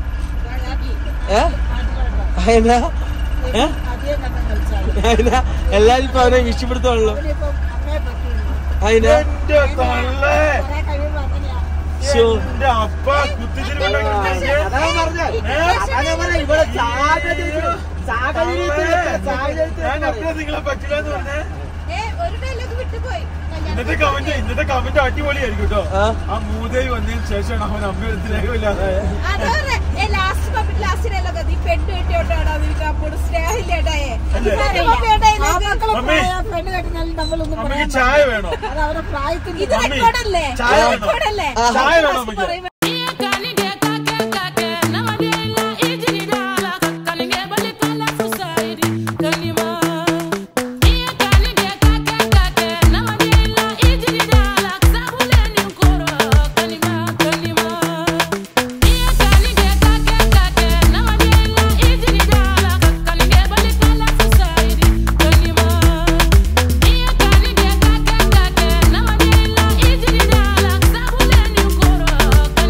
ഏ അതിനാ ഏ അധികം കണ്ടം കളിച്ചാൽ. അതിനാ എല്ലാരും ഇപ്പൊ അവനെ വിഷപ്പെടുത്തുള്ളൂ ഇവനിപ്പം അമ്മയെ പറ്റിയുള്ളൂ. അതിനാ എന്റെ തള്ളേ കുറെ കഴിയുമ്പോ അങ്ങനെയാ. ശോ. എന്റെ അപ്പ കുത്തിച്ചിരി അതാ പറഞ്ഞെ. അതാ പറഞ്ഞെ, ഇവിടെ സാഹചര്യത്തിൽ- സാഹചര്യത്തിൽ- സാഹചര്യത്തിൽ ഞാൻ അപ്പഴാ നിങ്ങളെ പറ്റില്ല എന്ന് പറഞ്ഞേ ഏ ഒരു ഡയലോഗ് വിട്ടുപോയി ഇന്നത്തെ കമന്റ് ഇന്നത്തെ കമന്റ് അടിപൊളിയായിരിക്കും കേട്ടോ ആ. ആ മൂദേവി വന്നതിന് ശേഷമാണ് അവൻ അമ്മയുടെ സ്നേഹമില്ലാതെ അതോടെ ഏ ലാസ്റ്റ് പബ്ലിക് ലാസ്റ്റ് ഡയലോഗ് നീ പെണ്ണ് കെട്ടിയോണ്ടാണോ നിനക്ക് അപ്പോഴും സ്നേഹമില്ലേട്ടായേ അല്ലേ? ആ മക്കളെ മമ്മി. പ്രായം പെണ്ണ് കെട്ടുന്നതിൽ നമ്മളൊന്നും അമ്മയ്ക്ക് പറയാൻ ചായ വേണോ അത് അവരുടെ പ്രായത്തിന് ഇത് മമ്മി, റെക്കോർഡല്ലേ ചായ വേണോ? റെക്കോർഡല്ലേ ചായ വേണോ അമ്മയ്ക്ക് പറയുമ്പോ Kanima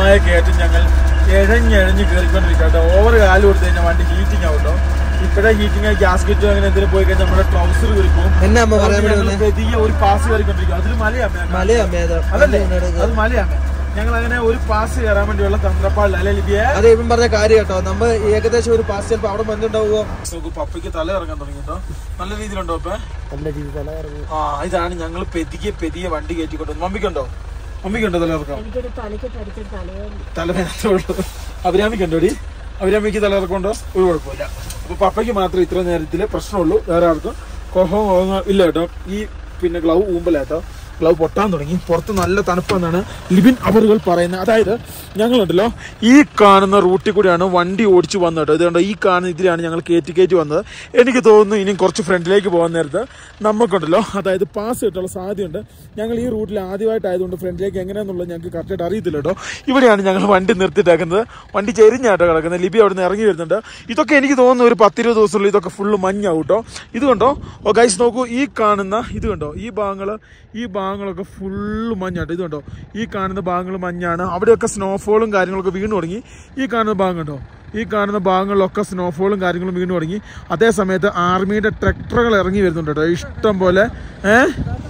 ശക്തമായ കയറ്റം ഞങ്ങൾ എഴഞ്ഞെഴഞ്ഞ് കയറിക്കൊണ്ടിരിക്കുക കേട്ടോ ഓവർ കാല് കൊടുത്തു കഴിഞ്ഞാൽ വണ്ടി ഹീറ്റിംഗ് ആവും കേട്ടോ ഇപ്പഴേ ഹീറ്റിംഗ് ആയി ഗ്യാസ്കറ്റ് അങ്ങനെ എന്തെങ്കിലും പോയി കഴിഞ്ഞാൽ നമ്മുടെ ട്രൗസർ കയറിപ്പോകും എന്നാ അമ്മ പറയാൻ വേണ്ടി ഞങ്ങൾ വന്നേ? പതിയെ ഒരു പാസ് കയറിക്കൊണ്ടിരിക്കും അതിൽ മലയാണ് മലയാ മേധം അതല്ലേ അത് മലയാണ് ഞങ്ങൾ അങ്ങനെ ഒരു പാസ് കയറാൻ വേണ്ടിയുള്ള തന്ത്രപ്പാടില്ല അല്ലെ ലിബിയെ അതെ ഇപ്പം പറഞ്ഞ കാര്യം കേട്ടോ നമ്മൾ ഏകദേശം ഒരു പാസ് ചിലപ്പോ അവിടെ മഞ്ഞുണ്ടാവുമോ നോക്കൂ പപ്പയ്ക്ക് തല ഇറങ്ങാൻ തുടങ്ങി കേട്ടോ നല്ല രീതിയിലുണ്ടോ ഇപ്പൊ നല്ല രീതി തല ഇറങ്ങി ആ ഇതാണ് ഞങ്ങൾ പെതിയെ പെതിയെ വണ്ടി കയറ്റിക്കൊണ്ടു മമ്മിക്കുണ്ടോ മമ്മിക്കുണ്ടോ തല ഇറക്കം എനിക്കൊരു തലയ്ക്ക് തടിച്ച തലവേദന തലവേദനയുള്ളൂ അഭിരാമിക്കുണ്ടോടി അഭിരാമിക്ക് തല ഇറക്കമുണ്ടോ ഒരു കുഴപ്പമില്ല അപ്പൊ പപ്പയ്ക്ക് മാത്രം ഇത്ര നേരത്തില് പ്രശ്നമുള്ളൂ വേറെ ആർക്കും കൊഹോ ഇല്ല കേട്ടോ ഈ പിന്നെ ഗ്ലൗ ഊമ്പലാട്ടോ ഗ്ലൗ പൊട്ടാൻ തുടങ്ങി പുറത്ത് നല്ല തണുപ്പെന്നാണ് ലിബിൻ അവറുകൾ പറയുന്നത് അതായത് ഞങ്ങളുണ്ടല്ലോ ഈ കാണുന്ന റൂട്ടിൽ കൂടിയാണ് വണ്ടി ഓടിച്ചു വന്നത് കേട്ടോ ഇതുകൊണ്ട് ഈ കാണുന്ന ഇതിലാണ് ഞങ്ങൾ കയറ്റി കയറ്റി വന്നത് എനിക്ക് തോന്നുന്നു ഇനിയും കുറച്ച് ഫ്രണ്ടിലേക്ക് പോകാൻ നേരത്ത് നമുക്കുണ്ടല്ലോ അതായത് പാസ് കിട്ടാനുള്ള സാധ്യതയുണ്ട് ഞങ്ങൾ ഈ റൂട്ടിൽ ആദ്യമായിട്ടായതുകൊണ്ട് ഫ്രണ്ടിലേക്ക് എങ്ങനെയാണെന്നുള്ളത് ഞങ്ങൾക്ക് കറക്റ്റായിട്ട് അറിയത്തില്ല കേട്ടോ ഇവിടെയാണ് ഞങ്ങൾ വണ്ടി നിർത്തിയിട്ടേക്കുന്നത് വണ്ടി ചെരിഞ്ഞാട്ടോ കിടക്കുന്നത് ലിബി അവിടെ നിന്ന് ഇറങ്ങി വരുന്നുണ്ട് ഇതൊക്കെ എനിക്ക് തോന്നുന്നു ഒരു പത്തിരുപത് ദിവസമുള്ള ഇതൊക്കെ ഫുള്ള് മഞ്ഞാവും കേട്ടോ ഇത് കണ്ടോ ഓ ഗൈസ് നോക്കൂ ഈ കാണുന്ന ഇത് കണ്ടോ ഈ ഭാഗങ്ങൾ ഈ ഭാഗങ്ങളൊക്കെ ഫുള്ള് മഞ്ഞാട്ടോ ഇത് കണ്ടോ ഈ കാണുന്ന ഭാഗങ്ങൾ മഞ്ഞാണ് അവിടെയൊക്കെ സ്നോഫോളും കാര്യങ്ങളൊക്കെ വീണ് തുടങ്ങി ഈ കാണുന്ന ഭാഗം കണ്ടോ ഈ കാണുന്ന ഭാഗങ്ങളിലൊക്കെ സ്നോഫോളും കാര്യങ്ങളും വീണ് തുടങ്ങി അതേ സമയത്ത് ആർമിയുടെ ട്രക്ടറുകൾ ഇറങ്ങി വരുന്നുണ്ട് കേട്ടോ ഇഷ്ടം പോലെ ഏഹ്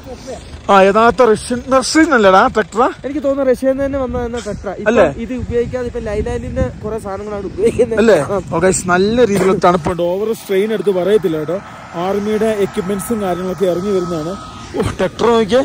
ആ യഥാർത്ഥ റഷ്യൻ റഷ്യൻ അല്ലടാ ട്രക്ടർ എനിക്ക് തോന്നുന്നു റഷ്യയിൽ നിന്ന് തന്നെ വന്ന ട്രക്ടർ അല്ലേ? ഇത് ഉപയോഗിക്കാതെ ഇപ്പൊ ലൈലാൻഡിന്റെ കുറെ സാധനങ്ങളാണ് ഉപയോഗിക്കുന്നത് അല്ലേ ഓക്കെ നല്ല രീതിയിലുള്ള തണുപ്പുണ്ട് ഓവർ സ്ട്രെയിൻ എടുത്ത് പറയത്തില്ല കേട്ടോ ആർമിയുടെ എക്യുപ്മെന്റ്സും കാര്യങ്ങളൊക്കെ ഇറങ്ങി വരുന്നതാണ് ഓ ട്രക്ടർ നോക്കിയേ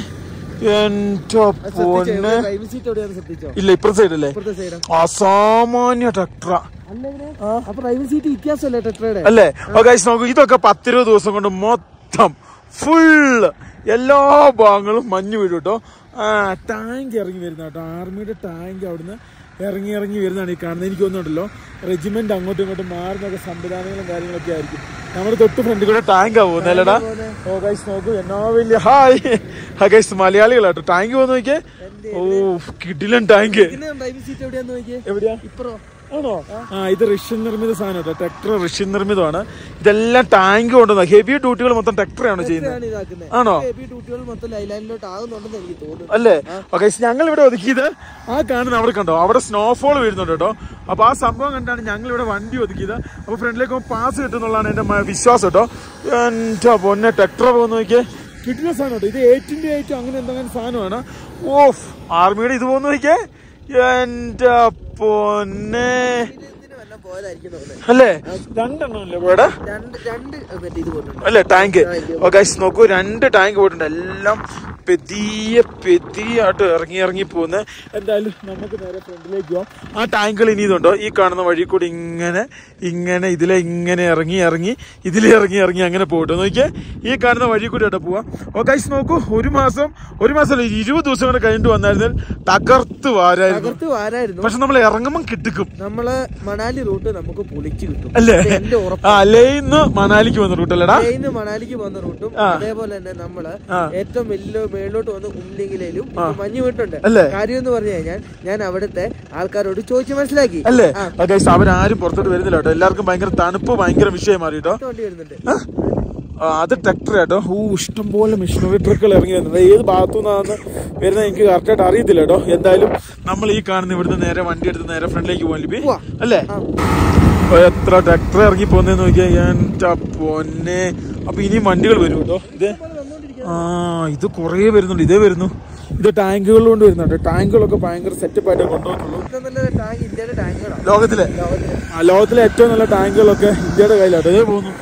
എന്റെ പൊന്നെ ഡ്രൈവിംഗ് സീറ്റ് എവിടെയാണ് ശ്രദ്ധിച്ചോ ഇല്ല ഇപ്പുറത്തെ സൈഡ് അല്ലേ ഇപ്പുറത്തെ സൈഡ് അസാമാന്യ ട്രക്ടറ അപ്പൊ ഡ്രൈവിംഗ് സീറ്റ് വ്യത്യാസമല്ലേ ട്രക്ടറുടെ അല്ലേ ഓക്കെ നോക്കൂ ഇതൊക്കെ പത്തിരുപത് ദിവസം കൊണ്ട് മൊത്തം ഫുള്ള് എല്ലാ ഭാഗങ്ങളും മഞ്ഞ് വീഴും കേട്ടോ ആ ടാങ്ക് ഇറങ്ങി വരുന്ന കേട്ടോ ആർമിയുടെ ടാങ്ക് അവിടുന്ന് ഇറങ്ങി ഇറങ്ങി വരുന്നതാണ് ഈ കാണുന്നത് എനിക്ക് തോന്നുന്നുണ്ടല്ലോ റെജിമെന്റ് അങ്ങോട്ടും ഇങ്ങോട്ടും മാറുന്നൊക്കെ സംവിധാനങ്ങളും കാര്യങ്ങളൊക്കെ ആയിരിക്കും നമ്മുടെ തൊട്ട് ഫ്രണ്ടിൽ കൂടെ ടാങ്കാ പോകുന്നത് അല്ലടാ ഓ ഗൈസ് നോക്കൂ എന്നാ വലിയ ഹായ് ഹാ ഗൈസ് മലയാളികളാട്ടോ ടാങ്ക് പോകുന്ന നോക്കിയേ ഓ കിടിലൻ ടാങ്ക് ഡ്രൈവിംഗ് സീറ്റ് എവിടെയാന്ന് നോക്കിയേ എവിടെയാ ഇപ്പറോ ആണോ ആ ഇത് റഷ്യൻ നിർമ്മിത സാധനം കേട്ടോ ട്രാക്ടർ റഷ്യൻ നിർമ്മിതമാണ് ഇതെല്ലാം ടാങ്ക് കൊണ്ടുവന്ന ഹെവി ഡ്യൂട്ടികൾ മൊത്തം ട്രാക്ടറാണ് ചെയ്യുന്നത് ആണ് ഇതാക്കുന്നത് ആണോ ഹെവി ഡ്യൂട്ടികൾ മൊത്തം ലൈലാൻഡിലോട്ട് ആകുന്നുണ്ടെന്ന് എനിക്ക് തോന്നുന്നു അല്ലേ ഓക്കെ ഞങ്ങൾ ഇവിടെ ഒതുക്കിയത് ആ കാണുന്ന അവിടെ കണ്ടോ അവിടെ സ്നോഫോൾ വീഴുന്നുണ്ട് കേട്ടോ അപ്പൊ ആ സംഭവം കണ്ടാണ് ഞങ്ങൾ ഇവിടെ വണ്ടി ഒതുക്കിയത് അപ്പൊ ഫ്രണ്ടിലേക്ക് പാസ് കിട്ടുന്നുള്ളതാണ് എന്റെ മ- വിശ്വാസം കേട്ടോ എന്റെ പൊന്നെ ട്രാക്ടർ പോകുന്ന നോക്കിയേ കിട്ടുന്ന സാധനം കേട്ടോ ഇത് എയ്റ്റിന്റെ എയ്റ്റ് അങ്ങനെ എന്തെങ്കിലും സാധനമാണ് ഓഫ് ആർമിയുടെ ഇത് പോകുന്ന നോക്കിയേ എന്റെ പൊന്നെ പോയതായിരിക്കും തോന്നുന്നത് അല്ലേ രണ്ടെണ്ണം അല്ലേ പോയുടെ രണ്ട് രണ്ട് മറ്റേ ഇത് പോയിട്ടുണ്ട് അല്ലേ ടാങ്ക് ഓക്കെ നോക്കൂ രണ്ട് ടാങ്ക് പോയിട്ടുണ്ട് എല്ലാം പെതിയെ പെതിയായിട്ട് ഇറങ്ങി ഇറങ്ങി പോകുന്നത് എന്തായാലും നമുക്ക് നേരെ ഫ്രണ്ടിലേക്ക് പോവാം ആ ടാങ്കുകൾ ഇനി ഇതുണ്ടോ ഈ കാണുന്ന വഴി കൂടി ഇങ്ങനെ ഇങ്ങനെ ഇതിലെ ഇങ്ങനെ ഇറങ്ങി ഇറങ്ങി ഇതിലെ ഇറങ്ങി ഇറങ്ങി അങ്ങനെ പോകട്ടെ നോക്കിയേ ഈ കാണുന്ന വഴി കൂടി ആയിട്ട് പോവാം ഓക്കെ നോക്കൂ ഒരു മാസം ഒരു മാസം അല്ല ഇരുപത് ദിവസം കൂടെ കഴിഞ്ഞിട്ട് വന്നായിരുന്നാൽ തകർത്ത് വാരായിരുന്നു തകർത്ത് വാരായിരുന്നു പക്ഷെ നമ്മൾ ഇറങ്ങുമ്പോൾ കിട്ടിക്കും നമ്മള് മണാലി റൂട്ട് നമുക്ക് പൊളിച്ചു കിട്ടും അല്ലേ ഇത് എന്റെ ഉറപ്പ് ആ ലേന്ന് മണാലിക്ക് വന്ന റൂട്ട് അല്ലേടാ ഇന്ന് മണാലിക്ക് പോകുന്ന റൂട്ടും അതേപോലെ തന്നെ നമ്മള് ആ. ഏറ്റവും വലിയ മേളിലോട്ട് വന്ന് ഉമ്ലിങ്ങിലും മഞ്ഞ് വീട്ടുണ്ട് അല്ലേ? കാര്യം എന്ന് പറഞ്ഞു കഴിഞ്ഞാൽ ഞാൻ അവിടുത്തെ ആൾക്കാരോട് ചോദിച്ചു മനസ്സിലാക്കി അല്ലേ ആ. ഓക്കെ അവരാരും പുറത്തോട്ട് വരുന്നില്ല കേട്ടോ എല്ലാവർക്കും ഭയങ്കര തണുപ്പ് ഭയങ്കര വിഷയം മാറി കേട്ടോ അടുത്ത വണ്ടി വരുന്നുണ്ട് ആ, അത് ട്രക്ടർ കേട്ടോ ഊ ഇഷ്ടംപോലെ മെഷീനറി ട്രക്കുകൾ ഇറങ്ങി വരുന്നുണ്ട് ഏത് ഭാഗത്തു നിന്നാണ് വരുന്നത് എനിക്ക് കറക്റ്റായിട്ട് അറിയത്തില്ല കേട്ടോ എന്തായാലും നമ്മൾ ഈ കാണുന്ന ഇവിടുന്ന് നേരെ വണ്ടി എടുത്ത് നേരെ ഫ്രണ്ടിലേക്ക് പോകാൻ ലിപി പോവാം. അല്ലേ ആ. ഓ, എത്ര ട്രക്ടർ ഇറങ്ങി പോകുന്നതെന്ന് നോക്കിയാൽ എന്റെ പൊന്നെ അപ്പൊ ഇനിയും വണ്ടികൾ വരും കേട്ടോ ഇത് ആ ഇത് കുറേ വരുന്നുണ്ട് ഇതേ വരുന്നു ഇത് ടാങ്കുകൾ കൊണ്ട് വരുന്നുണ്ട് ടാങ്കുകളൊക്കെ ഭയങ്കര സെറ്റപ്പ് ആയിട്ട് കൊണ്ടുവന്നുള്ളൂ ഏറ്റവും നല്ല ടാങ്ക് ഇന്ത്യയുടെ ടാങ്കുകളാണ് ലോകത്തിലെ ആ ലോകത്തിലെ ഏറ്റവും നല്ല ടാങ്കുകളൊക്കെ ഇന്ത്യയുടെ കയ്യിലാട്ടോ ഇതേ പോകുന്നു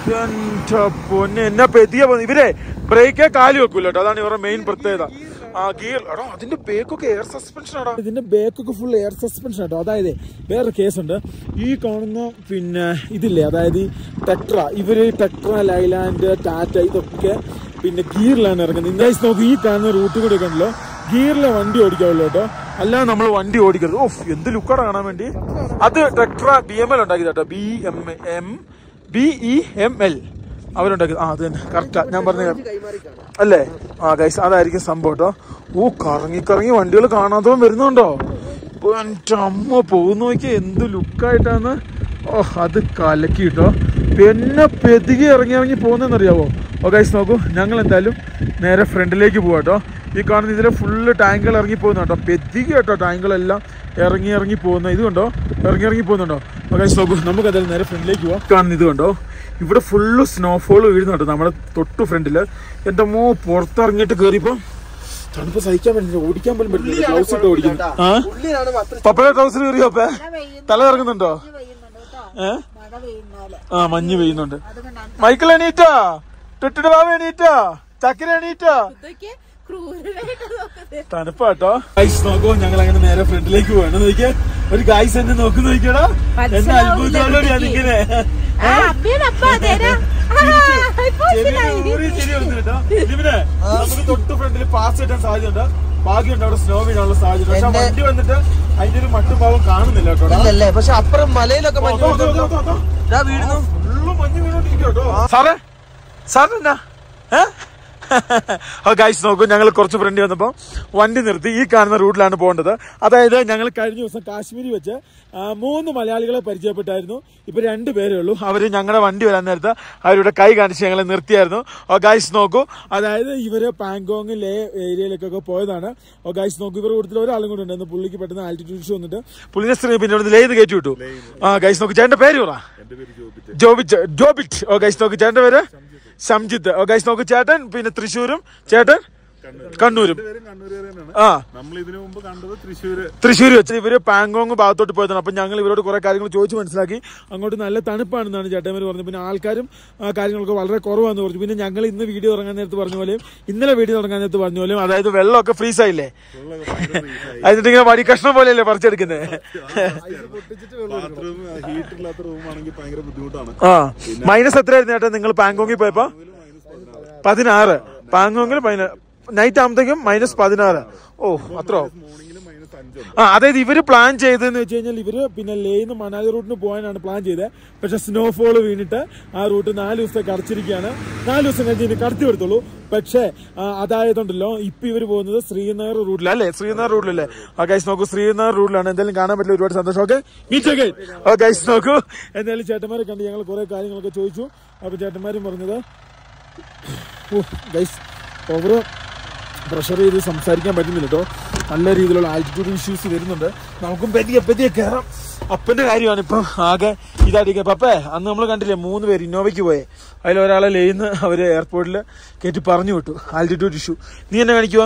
എന്റെ പൊന്നെ എന്നാ പെതിയ പോകുന്നു ഇവരെ ബ്രേക്കേ കാല് വെക്കൂല കേട്ടോ അതാണ് ഇവരുടെ മെയിൻ പ്രത്യേകത ആ ഗിയർ എടോ അതിന്റെ ബേക്കൊക്കെ എയർ സസ്പെൻഷൻ ആടാ ഇതിന്റെ ബേക്കൊക്കെ ഫുൾ എയർ സസ്പെൻഷൻ ആട്ടോ അതായത് വേറെ കേസുണ്ട് ഈ കാണുന്ന പിന്നെ ഇതില്ലേ അതായത് ഈ ടെക്ട്ര ഇവര് ടെക്ട്ര ലൈലാൻഡ് ടാറ്റ ഇതൊക്കെ പിന്നെ ഗിയറിലാണ് ഇറങ്ങുന്നത് ഇന്നേസ് നോക്കി ഈ കാണുന്ന റൂട്ട് കൂടെ കണ്ടല്ലോ ഗിയറിലെ വണ്ടി ഓടിക്കാവുള്ളൂ കേട്ടോ അല്ലാതെ നമ്മൾ വണ്ടി ഓടിക്കരുത് ഓഫ് എന്ത് ലുക്കാണ് കാണാൻ വേണ്ടി അത് ടെക്ട്ര ബി എം എൽ ഉണ്ടാക്കിയത് കേട്ടോ B M M B E M L അവരുണ്ടാക്കിയത് ആ അത് തന്നെ കറക്റ്റാ ഞാൻ പറഞ്ഞ കൈമാറി കാണാം അല്ലേ ആ ഗൈസ് അതായിരിക്കും സംഭവം കേട്ടോ ഓ കറങ്ങി കറങ്ങി വണ്ടികൾ കാണാത്തവൻ വരുന്നുണ്ടോ ഓ, എൻ്റെ അമ്മ പോകുന്ന നോക്കിയാൽ എന്ത് ലുക്കായിട്ടാണ് ഓ അത് കലക്കി കേട്ടോ പിന്നെ പെതുകി ഇറങ്ങി ഇറങ്ങി പോകുന്നതെന്നറിയാവോ ഓ ഗൈസ് നോക്കൂ ഞങ്ങൾ എന്തായാലും നേരെ ഫ്രണ്ടിലേക്ക് പോവാം കേട്ടോ ഈ കാണുന്ന ഇതിലെ ഫുള്ള് ടാങ്കുകൾ ഇറങ്ങി പോകുന്ന കേട്ടോ പെതിക കേട്ടോ ടാങ്കുകളെല്ലാം ഇറങ്ങി ഇറങ്ങി പോകുന്ന ഇത് കണ്ടോ ഇറങ്ങി ഇറങ്ങി പോകുന്നുണ്ടോ ഓ ഗൈസ് നോക്കൂ നമുക്ക് എന്തായാലും നേരെ ഫ്രണ്ടിലേക്ക് പോവാം കാണുന്ന ഇത് കണ്ടോ ഇവിടെ ഫുള്ള് സ്നോഫോൾ വീഴുന്നു കേട്ടോ നമ്മുടെ തൊട്ടു ഫ്രണ്ടില് എൻ്റെ മോ പുറത്തിറങ്ങിയിട്ട് കയറിയപ്പോ തണുപ്പ് സഹിക്കാൻ പറ്റില്ല ഓടിക്കാൻ പോലും പറ്റില്ല ഗ്ലൗസ് ഇട്ട് ഓടിക്കുന്നു ആ ഉള്ളിലാണ് മാത്രം പപ്പയുടെ ട്രൗസർ കയറിയോ അപ്പേ തല ഇറങ്ങുന്നുണ്ടോ ഏ മഴ പെയ്യുന്നാല് ആ മഞ്ഞ് പെയ്യുന്നുണ്ട് മൈക്കിൾ എണീറ്റാ തൊട്ടിട്ട് ബാബ എണീറ്റാ ചക്കര എണീറ്റാ ഇതൊക്കെ ക്രൂരമായിട്ട് നോക്കുന്നത് തണുപ്പാട്ടോ ഗൈസ് നോക്കൂ ഞങ്ങൾ അങ്ങനെ നേരെ ഫ്രണ്ടിലേക്ക് പോവാണ് നോക്കിയേ ഒരു ഗൈസ് എന്നെ നോക്കി നോക്കിയടാ എന്നെ അത്ഭുതത്തോടെ ഞാൻ ഇങ്ങനെ ആ അമ്മയാണ് അപ്പ അതേരാ ഇതിനെ നമുക്ക് തൊട്ട് ഫ്രണ്ടിൽ പാസ് കിട്ടാൻ സാധ്യതയുണ്ട് ഭാഗ്യമുണ്ട് അവിടെ സ്നോ വീഴാനുള്ള സാധ്യത പക്ഷെ ആ എന്റെ- വണ്ടി വന്നിട്ട് അതിന്റെ ഒരു മട്ടും ഭാവം കാണുന്നില്ല കേട്ടോ ഇല്ലല്ലേ പക്ഷെ അപ്പുറം മലയിലൊക്കെ മഞ്ഞ് വീഴുന്നുണ്ടോ? ദാ വീഴുന്നു ഫുള്ള് മഞ്ഞ് വീണോണ്ടിരിക്കും കേട്ടോ സാറേ സാറിനെന്നാ ഗൈസ് നോക്കൂ ഞങ്ങൾ കുറച്ച് ഫ്രണ്ട് വന്നപ്പോൾ വണ്ടി നിർത്തി ഈ കാണുന്ന റൂട്ടിലാണ് പോകേണ്ടത് അതായത് ഞങ്ങൾ കഴിഞ്ഞ ദിവസം കാശ്മീരി വെച്ച് ആ, മൂന്ന് മലയാളികളെ പരിചയപ്പെട്ടായിരുന്നു ഇപ്പൊ രണ്ട് പേരേ ഉള്ളൂ അവർ ഞങ്ങളുടെ വണ്ടി വരാൻ നേരത്ത് അവരുടെ കൈ കാണിച്ച് ഞങ്ങളെ നിർത്തിയായിരുന്നു ഓ ഗൈസ് നോക്കൂ അതായത് ഇവര് പാങ്കോങ് ലേ ഏരിയയിലേക്കൊക്കെ പോയതാണ് ഓ ഗൈസ് നോക്കൂ ഇവരുടെ കൂട്ടത്തിൽ ഒരാളും കൂടെ ഉണ്ടായിരുന്നു പുള്ളിക്ക് പെട്ടെന്ന് ആൾട്ടിറ്റ്യൂഡ് ഇഷ്യൂ വന്നിട്ട് പുള്ളിനെ സ്ത്രീ പിന്നെ ഇവിടുന്ന് ലേന്ന് കയറ്റി വിട്ടു ആ ഗൈസ് നോക്കൂ ചേട്ടന്റെ പേര് പറ ജോബിറ്റ് ജോബിറ്റ് ഓ ഗൈസ് നോക്ക് ചേട്ടന്റെ പേര് സംജിത്ത് ഓ ഗൈസ് നോക്ക് ചേട്ടൻ പിന്നെ തൃശ്ശൂരും ചേട്ടൻ കണ്ണൂരും ആ നമ്മൾ ഇതിനു മുമ്പ് കണ്ടത് തൃശ്ശൂര് തൃശ്ശൂർ വെച്ച് ഇവര് പാങ്കോങ് ഭാഗത്തോട്ട് പോയതാണ് അപ്പൊ ഞങ്ങൾ ഇവരോട് കുറെ കാര്യങ്ങൾ ചോദിച്ചു മനസ്സിലാക്കി അങ്ങോട്ട് നല്ല തണുപ്പാണെന്നാണ് ചേട്ടന്മാർ പറഞ്ഞത് പിന്നെ ആൾക്കാരും ആ, കാര്യങ്ങളൊക്കെ വളരെ കുറവാന്ന് പറഞ്ഞു പിന്നെ ഞങ്ങൾ ഇന്ന് വീഡിയോ ഇറങ്ങാൻ നേരത്ത് പറഞ്ഞ പോലെയും ഇന്നലെ വീഡിയോ ഇറങ്ങാൻ നേരത്ത് പറഞ്ഞ പോലെയും അതായത് വെള്ളമൊക്കെ ഫ്രീസ് ആയില്ലേ അതിന്റെ ഇങ്ങനെ വടി കഷ്ണം പോലെയല്ലേ പറിച്ചെടുക്കുന്നത് ബാത്റൂം ഹീറ്റർ ഇല്ലാത്ത റൂം ആണെങ്കിൽ ഭയങ്കര ബുദ്ധിമുട്ടാണ് ആ മൈനസ് എത്രയായിരുന്നു ചേട്ടാ നിങ്ങൾ പാങ്കോങ്ങിൽ പോയപ്പോ പതിനാറ് പാങ്കോങ്ങിൽ നൈറ്റ് ആകുമ്പോഴത്തേക്കും മൈനസ് പതിനാറ് ഓ അത്രോ മോർണിംഗിൽ മൈനസ് അഞ്ചുണ്ട് ആ അതായത് ഇവര് പ്ലാൻ ചെയ്തതെന്ന് വെച്ച് കഴിഞ്ഞാൽ ഇവര് പിന്നെ ലേന്ന് മണാലി റൂട്ടിന് പോകാനാണ് പ്ലാൻ ചെയ്തത് പക്ഷെ സ്നോഫോൾ വീണിട്ട് ആ റൂട്ട് നാല് ദിവസത്തേക്ക് അടച്ചിരിക്കുകയാണ് നാല് ദിവസം കഴിഞ്ഞ് ഇനി കടത്തി കൊടുത്തുള്ളൂ പക്ഷേ ആ, അതായതുണ്ടല്ലോ ഇപ്പൊ ഇവര് പോകുന്നത് ശ്രീനഗർ റൂട്ടിലാണ് അല്ലേ ശ്രീനഗർ റൂട്ടിലല്ലേ ആ ഗൈസ് നോക്കൂ ശ്രീനഗർ റൂട്ടിലാണ് എന്തായാലും കാണാൻ പറ്റില്ല ഒരുപാട് സന്തോഷം ഓക്കെ മീറ്റ് ഓ ഗൈസ് നോക്കൂ എന്തായാലും ചേട്ടന്മാരെ കണ്ട് ഞങ്ങൾ കുറെ കാര്യങ്ങളൊക്കെ ചോദിച്ചു അപ്പൊ ചേട്ടന്മാരും പറഞ്ഞത് ഓ ഗൈസ് ഓവർ പ്രഷർ ചെയ്ത് സംസാരിക്കാൻ പറ്റുന്നില്ല കേട്ടോ നല്ല രീതിയിലുള്ള ആൾട്ടിറ്റ്യൂഡ് ഇഷ്യൂസ് വരുന്നുണ്ട് നമുക്കും പതിയെ പതിയെ കയറാം അപ്പന്റെ കാര്യമാണ് ഇപ്പൊ ആകെ ഇതായിരിക്കും പപ്പേ അന്ന് നമ്മൾ കണ്ടില്ലേ മൂന്ന് പേര് ഇന്നോവയ്ക്ക് പോയെ അതിൽ ഒരാളെ ലേന്ന് അവര് എയർപോർട്ടിൽ കയറ്റി പറഞ്ഞു വിട്ടു ആൾട്ടിറ്റ്യൂഡ് ഇഷ്യൂ നീ എന്നെ കാണിക്കുവാ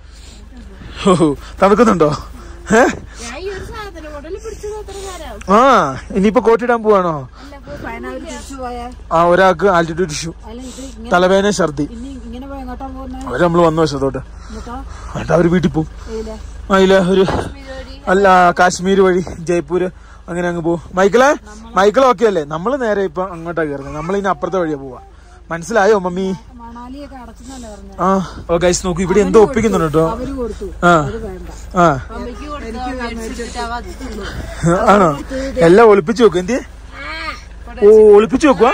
ഓ തണുക്കുന്നുണ്ടോ ഏ ഞാൻ ഈ ഒരു സാധനം ഉടലിൽ പിടിച്ചത് എത്ര നേരം ആ ഇനിയിപ്പോ കോട്ടിടാൻ പോവാണോ വയനാട് തിരിച്ചു പോയാ ആ ഒരാൾക്ക് ആൾട്ടിറ്റ്യൂഡ് ഇഷ്യൂ അല്ല ഇത് ഇങ്ങനെ തലവേദന ഛർദി ഇനി ഇങ്ങനെ പോയി എങ്ങോട്ടാ പോകുന്നത് അവര് നമ്മൾ വന്ന വശത്തോട്ട് എന്നിട്ടോ എന്നിട്ട് അവര് വീട്ടിൽ പോവും വെയില് അതില് ഒരു അല്ല കാശ്മീർ വഴി ജയ്പൂര് അങ്ങനെ അങ്ങ് പോവും മൈക്കിളെ മൈക്കിൾ ഓക്കെ അല്ലേ നമ്മൾ നേരെ ഇപ്പൊ അങ്ങോട്ടാ കയറുന്നത് നമ്മൾ ഇനി അപ്പുറത്തെ വഴിയാ പോവാ മനസ്സിലായോ മമ്മി മണാലിയൊക്കെ അടച്ചെന്നല്ലേ പറഞ്ഞത് ആ ഓ ഗൈസ് നോക്കൂ ഇവിടെ എന്തോ ഒപ്പിക്കുന്നുണ്ട് കേട്ടോ അവര് കൊടുത്തു ആ അത് വേണ്ട ആ അമ്മയ്ക്ക് കൊടുത്തു മേടിച്ചിട്ട് അവ അത് തിന്നു ആണോ എല്ലാം ഒളിപ്പിച്ചു വെക്കും എന്തിയെ ഓ ഒളിപ്പിച്ചു വെക്കുവാ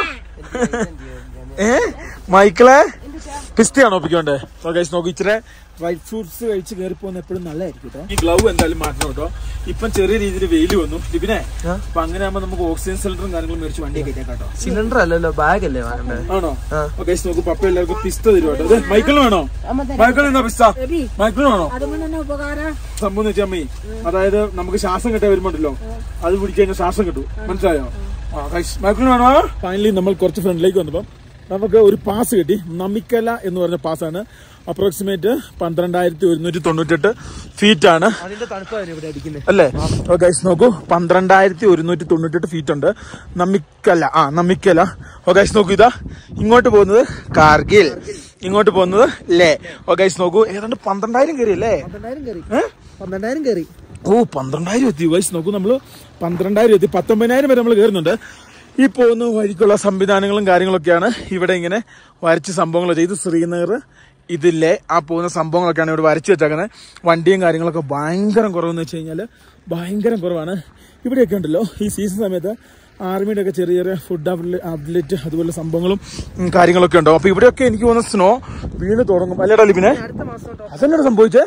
ഏ മൈക്കിളെ പിസ്തയാണോ ഒപ്പിക്കണ്ടേ ഓ ഗൈസ് നോക്കൂ ഇച്ചിരി ഡ്രൈ ഫ്രൂട്ട്സ് കഴിച്ച് കയറി പോകുന്ന എപ്പോഴും നല്ലതായിരിക്കും കേട്ടോ ഈ ഗ്ലൗ എന്തായാലും മാറ്റണം കേട്ടോ ഇപ്പം ചെറിയ രീതിയിൽ വെയിൽ വന്നു ലിബിനെ അപ്പൊ അങ്ങനെ ആകുമ്പോൾ നമുക്ക് ഓക്സിജൻ സിലിണ്ടറും കാര്യങ്ങളും മേടിച്ച് വണ്ടി കയറ്റാം കേട്ടോ സിലിണ്ടർ അല്ലല്ലോ ബാഗ് അല്ലേ വാങ്ങണ്ടേ ആണോ ഓക്കെ നോക്കൂ പപ്പ എല്ലാവർക്കും പിസ്ത തരും കേട്ടോ അതെ മൈക്കിളിന് വേണോ മൈക്കിളിന് എന്താ പിസ്ത മൈക്കിളിന് വേണോ അതുകൊണ്ട് തന്നെ ഉപകാരം സംഭവം വെച്ചാൽ അമ്മേ അതായത് നമുക്ക് ശ്വാസം കിട്ടാൻ വരുമ്പോണ്ടല്ലോ അത് പിടിച്ചു കഴിഞ്ഞാൽ ശ്വാസം കിട്ടും മനസ്സിലായോ ആ മൈക്കിളിന് വേണോ ഫൈനലി നമ്മൾ കുറച്ച് ഫ്രണ്ടിലേക്ക് വന്നപ്പം നമുക്ക് ഒരു പാസ് കിട്ടി നമിക്കല എന്ന് പറഞ്ഞ പാസ്സാണ് അപ്രോക്സിമേറ്റ് പന്ത്രണ്ടായിരത്തി ഒരുന്നൂറ്റി തൊണ്ണൂറ്റെട്ട് ഫീറ്റ് ആണ് അതിന്റെ തണുപ്പാണ് ഇവിടെ അടിക്കുന്നത് അല്ലേ ഓ ഗൈസ് നോക്കൂ പന്ത്രണ്ടായിരത്തി ഒരുന്നൂറ്റി തൊണ്ണൂറ്റെട്ട് ഫീറ്റ് ഉണ്ട് നമ്മിക്കല ആ നമ്മിക്കല ഓ ഗൈസ് നോക്കൂ ഇതാ ഇങ്ങോട്ട് പോകുന്നത് കാർഗിൽ ഇങ്ങോട്ട് പോകുന്നത് ലേ ഓ ഗൈസ് നോക്കൂ ഏതാണ്ട് പന്ത്രണ്ടായിരം കയറി അല്ലേ പന്ത്രണ്ടായിരം കയറി ഏ? പന്ത്രണ്ടായിരം കയറി ഓ പന്ത്രണ്ടായിരം എത്തി വയസ്സ് നോക്കൂ നമ്മള് പന്ത്രണ്ടായിരം എത്തി പത്തൊമ്പതിനായിരം വരെ നമ്മൾ കയറുന്നുണ്ട് ഈ പോകുന്ന വഴിക്കുള്ള സംവിധാനങ്ങളും കാര്യങ്ങളൊക്കെയാണ് ഇവിടെ ഇങ്ങനെ വരച്ച് സംഭവങ്ങൾ ചെയ്ത് ശ്രീനഗർ ഇതില്ലേ ആ പോകുന്ന സംഭവങ്ങളൊക്കെയാണ് ഇവിടെ വരച്ച് വെച്ചേക്കുന്നത് വണ്ടിയും കാര്യങ്ങളൊക്കെ ഭയങ്കര കുറവെന്ന് വെച്ച് കഴിഞ്ഞാൽ ഭയങ്കര കുറവാണ് ഇവിടെയൊക്കെ ഉണ്ടല്ലോ ഈ സീസൺ സമയത്ത് ആർമിയുടെ ഒക്കെ ചെറിയ ചെറിയ ഫുഡ് ഔട്ട്ലെറ്റ് അതുപോലെ സംഭവങ്ങളും ഉം, കാര്യങ്ങളൊക്കെ ഉണ്ടാവും അപ്പൊ ഇവിടെയൊക്കെ എനിക്ക് തോന്നുന്ന സ്നോ വീണ് തുടങ്ങും അല്ലേടാ ലിബിനെ അതന്നെയാണ് സംഭവിച്ചേ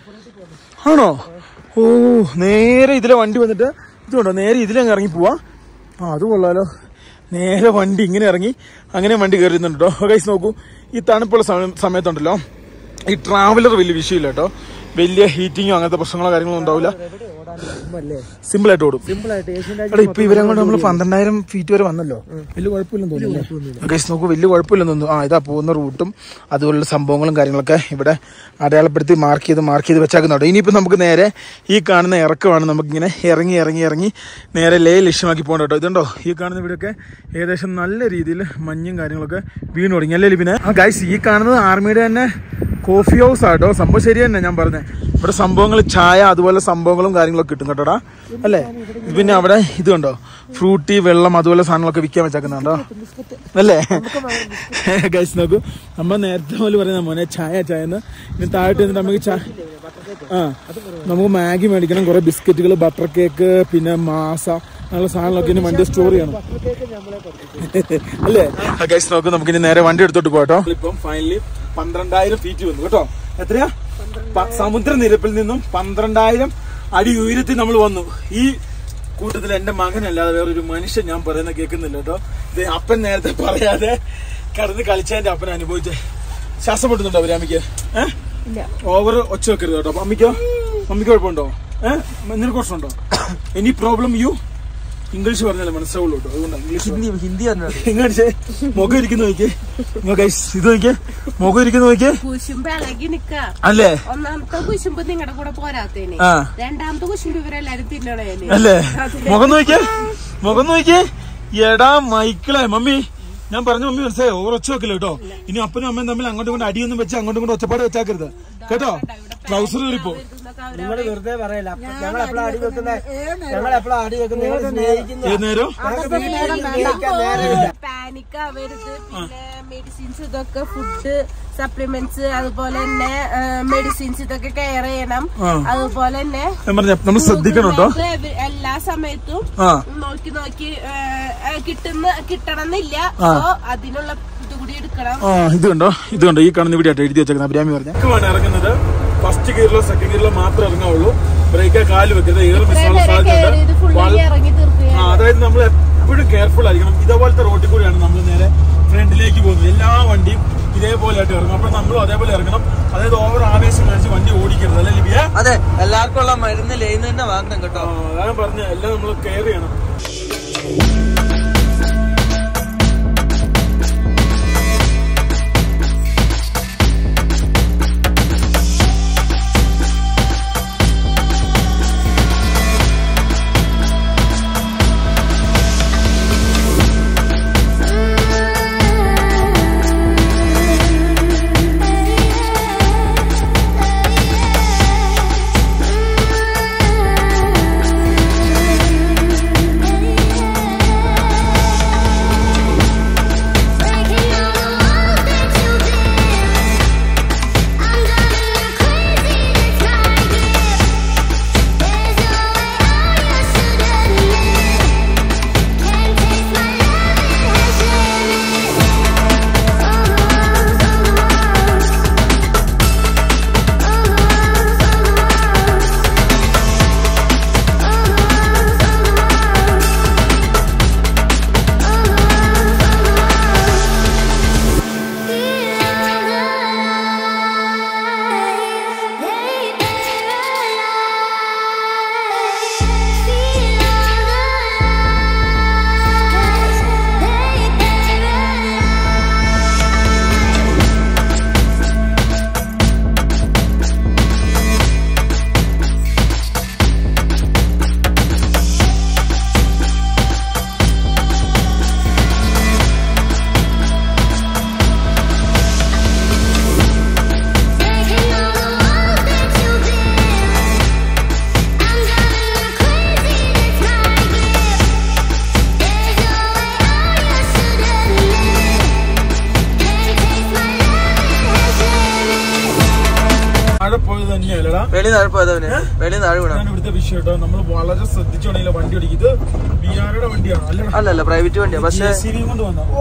ആണോ ഓ നേരെ ഇതിലെ വണ്ടി വന്നിട്ട് ഇതുണ്ടോ നേരെ ഇതിലെ അങ്ങ് ഇറങ്ങി പോവാ ആ അത് കൊള്ളാലോ നേരെ വണ്ടി ഇങ്ങനെ ഇറങ്ങി അങ്ങനെ വണ്ടി കയറുന്നുണ്ട് കേട്ടോ ഗൈസ് നോക്കൂ ഈ തണുപ്പുള്ള സമയം സമയത്തുണ്ടല്ലോ ഈ ട്രാവലർ വലിയ വിഷയമില്ല കേട്ടോ വലിയ ഹീറ്റിങ്ങോ അങ്ങനത്തെ പ്രശ്നങ്ങളോ കാര്യങ്ങളോ ഉണ്ടാവില്ല സിമ്പിൾ ആയിട്ട് ഓടും എടാ ഇപ്പൊ ഇവരെ കൊണ്ട് നമ്മൾ പന്ത്രണ്ടായിരം ഫീറ്റ് വരെ വന്നല്ലോ വലിയ കുഴപ്പമില്ലെന്ന് തോന്നുന്നു ഗൈസ് നോക്കൂ വലിയ കുഴപ്പമില്ലെന്ന് തോന്നുന്നു ആ ഇതാ പോകുന്ന റൂട്ടും അതുപോലുള്ള സംഭവങ്ങളും കാര്യങ്ങളൊക്കെ ഇവിടെ അടയാളപ്പെടുത്തി മാർക്ക് ചെയ്ത് മാർക്ക് ചെയ്ത് വെച്ചാക്കുന്നുണ്ട് ഇനിയിപ്പോൾ നമുക്ക് നേരെ ഈ കാണുന്ന ഇറക്കമാണ് നമുക്കിങ്ങനെ ഇറങ്ങി ഇറങ്ങി ഇറങ്ങി നേരെ ലേ ലക്ഷ്യമാക്കി പോകണ്ട കേട്ടോ ഇതുണ്ടോ ഈ കാണുന്ന ഇവിടെയൊക്കെ ഏകദേശം നല്ല രീതിയിൽ മഞ്ഞും കാര്യങ്ങളൊക്കെ വീണ് തുടങ്ങി അല്ലേ ലിപിനെ ആ ഗൈസ് ഈ കാണുന്നത് ആർമിയുടെ തന്നെ കോഫി ഹൗസ് ആട്ടോ സംഭവം ശരി തന്നെ ഞാൻ പറഞ്ഞത് ഇവിടെ സംഭവങ്ങൾ ചായ അതുപോലെ സംഭവങ്ങളും കാര്യങ്ങളൊക്കെ കിട്ടും കേട്ടോടാ അല്ലേ പിന്നെ അവിടെ ഇത് കണ്ടോ ഫ്രൂട്ടി വെള്ളം അതുപോലെ സാധനങ്ങളൊക്കെ വിൽക്കാൻ വെച്ചേക്കുന്നുണ്ടോ അല്ലേ ഗൈസ് നോക്കൂ നമ്മൾ നേരത്തെ പോലെ പറയുന്ന മോനെ ചായ ചായ എന്ന് ഇനി താഴോട്ട് എന്നിട്ട് നമുക്ക് ചായ ആ നമുക്ക് മാഗി മേടിക്കണം കുറെ ബിസ്ക്കറ്റുകൾ ബട്ടർ കേക്ക് പിന്നെ മാസ അങ്ങനെയുള്ള സാധനങ്ങളൊക്കെ ഇനി വണ്ടി സ്റ്റോർ ചെയ്യണം അല്ലേ ഗൈസ് നോക്ക് നമുക്ക് ഇനി നേരെ വണ്ടി എടുത്തോട്ട് പോട്ടോ ഇപ്പം ഫൈനലി പന്ത്രണ്ടായിരം ഫീറ്റ് വന്നു കേട്ടോ എത്രയാ പ- സമുദ്രനിരപ്പിൽ നിന്നും പന്ത്രണ്ടായിരം അടി ഉയരത്തിൽ നമ്മൾ വന്നു ഈ കൂട്ടത്തിൽ എന്റെ മകനല്ലാതെ വേറൊരു മനുഷ്യൻ ഞാൻ പറയുന്ന കേൾക്കുന്നില്ല കേട്ടോ ഇത് അപ്പൻ നേരത്തെ പറയാതെ കടന്ന് കളിച്ചതിന്റെ അപ്പൻ അനുഭവിച്ചേ ശ്വാസം പൊട്ടുന്നുണ്ടോ അവരാമിക്ക് ഏഹ് ഓവർ ഒച്ച വെക്കരുത് കേട്ടോ അപ്പൊ അമ്മിക്കോ മമ്മിക്ക് കുഴപ്പമുണ്ടോ ഏഹ് നിനക്ക് പ്രശ്നമുണ്ടോ എനി പ്രോബ്ലം യു ഇംഗ്ലീഷ് പറഞ്ഞാലേ മനസ്സിലാവുള്ളൂ കേട്ടോ അതുകൊണ്ടാണ് ഇംഗ്ലീഷ് ഹിന്ദി ഹിന്ദി പറഞ്ഞത് ഇങ്ങോട്ട് മുഖം ഇരിക്കുന്ന നോക്കിയേ ഗൈസ് ഇത് നോക്കിയേ മുഖം ഇരിക്കുന്ന നോക്കിയേ കുശുമ്പ് ഇളകി നിക്ക അല്ലേ ഒന്നാമത്തെ കുശുമ്പ് നിങ്ങളുടെ കൂടെ പോരാത്തേന് ആ രണ്ടാമത്തെ കുശുമ്പ് ഇവരെല്ലാരും തിന്നണേന് അല്ലേ മുഖം നോക്കിയേ മുഖം നോക്കിയേ എടാ മൈക്കിളെ മമ്മി ഞാൻ പറഞ്ഞു മമ്മി മനസ്സിലായോ ഓവർ ഒച്ച വെക്കില്ല കേട്ടോ ഇനി അപ്പനും അമ്മയും തമ്മിൽ അങ്ങോട്ടും ഇങ്ങോട്ടും അടിയൊന്നും വെച്ച് അങ്ങോട്ടും ഇങ്ങോട്ടും ഒച്ചപ്പാട് വെച്ചാക്കരുത് കേട്ടോ ട്രൗസർ കയറിപ്പോ നിങ്ങൾ വെറുതെ പറയല ഞങ്ങൾ എപ്പോഴാ അടി വെക്കുന്നത് ഞങ്ങൾ എപ്പോഴാ അടി വെക്കുന്നത് ഞങ്ങൾ സ്നേഹിക്കുന്നു ഏത് നേരം സ്നേഹിക്കാൻ നേരമില്ല പാനിക് ആവരുത് പിന്നെ മെഡിസിൻസ് ഇതൊക്കെ ഫുഡ് സപ്ലിമെന്റ്സ് അതുപോലെ തന്നെ മെഡിസിൻസ് ഇതൊക്കെ കെയർ ചെയ്യണം ആ. അതുപോലെ തന്നെ ഞാൻ പറഞ്ഞ നമ്മൾ ശ്രദ്ധിക്കണം കേട്ടോ ഗൂഗിൾ മാപ്പ് എല്ലാ സമയത്തും ആ നോക്കി നോക്കി ഏ, ഏ, കിട്ടുന്ന കിട്ടണമെന്നില്ല സോ അതിനുള്ള ഇത് കൂടി എടുക്കണം ആ ഇത് കണ്ടോ ഇത് കണ്ടോ ഈ കാണുന്ന ഇവിടെ ആയിട്ട് എഴുതി വെച്ചേക്കുന്നത് അബ്രാമി പറഞ്ഞ ഇറങ്ങുന്നത് ഫസ്റ്റ് ഗിയറിലോ സെക്കൻഡ് ഗിയറിലോ മാത്രമേ ഇറങ്ങാവുള്ളൂ ബ്രേക്ക് കാല് വെക്കരുത് ഏറെ ഇത്രയും മിസ്സാനുള്ള നേരം കയറി ഇത് സാധ്യതയുണ്ട് ഫുള്ളി വള- ഇറങ്ങി തീർക്കുക ആ, അതായത് നമ്മൾ എപ്പോഴും കെയർഫുൾ ആയിരിക്കണം ഇതേപോലത്തെ റോഡിൽ കൂടിയാണ് നമ്മൾ നേരെ ഫ്രണ്ടിലേക്ക് പോകുന്നത് എല്ലാ വണ്ടിയും ഇതേപോലെ ആയിട്ട് ഇറങ്ങും അപ്പൊ നമ്മളും അതേപോലെ ഇറങ്ങണം അതായത് ഓവർ ആവേശം കാണിച്ച് വണ്ടി ഓടിക്കരുത് അല്ലേ ലിബിയ അതെ എല്ലാവർക്കും ഉള്ള മരുന്ന് ലൈന്ന് തന്നെ വാങ്ങണം കേട്ടോ അതാണ് പറഞ്ഞ എല്ലാം നമ്മൾ കെയർ ചെയ്യണം താഴെ പോയത് തന്നെയല്ലടാ വെളി താഴെ പോയതവന് വെളി താഴെ വീണ ഞാൻ ഇവിടുത്തെ വിഷയം കേട്ടോ നമ്മൾ വളരെ ശ്രദ്ധിച്ചോണ്ടെങ്കിൽ വണ്ടി ഓടിക്കും ഇത് ബിആറുടെ വണ്ടിയാണ് അല്ലടാ അല്ലല്ല പ്രൈവറ്റ് വണ്ടിയാ പക്ഷെ ജെസിബി കൊണ്ട് വന്ന ഓ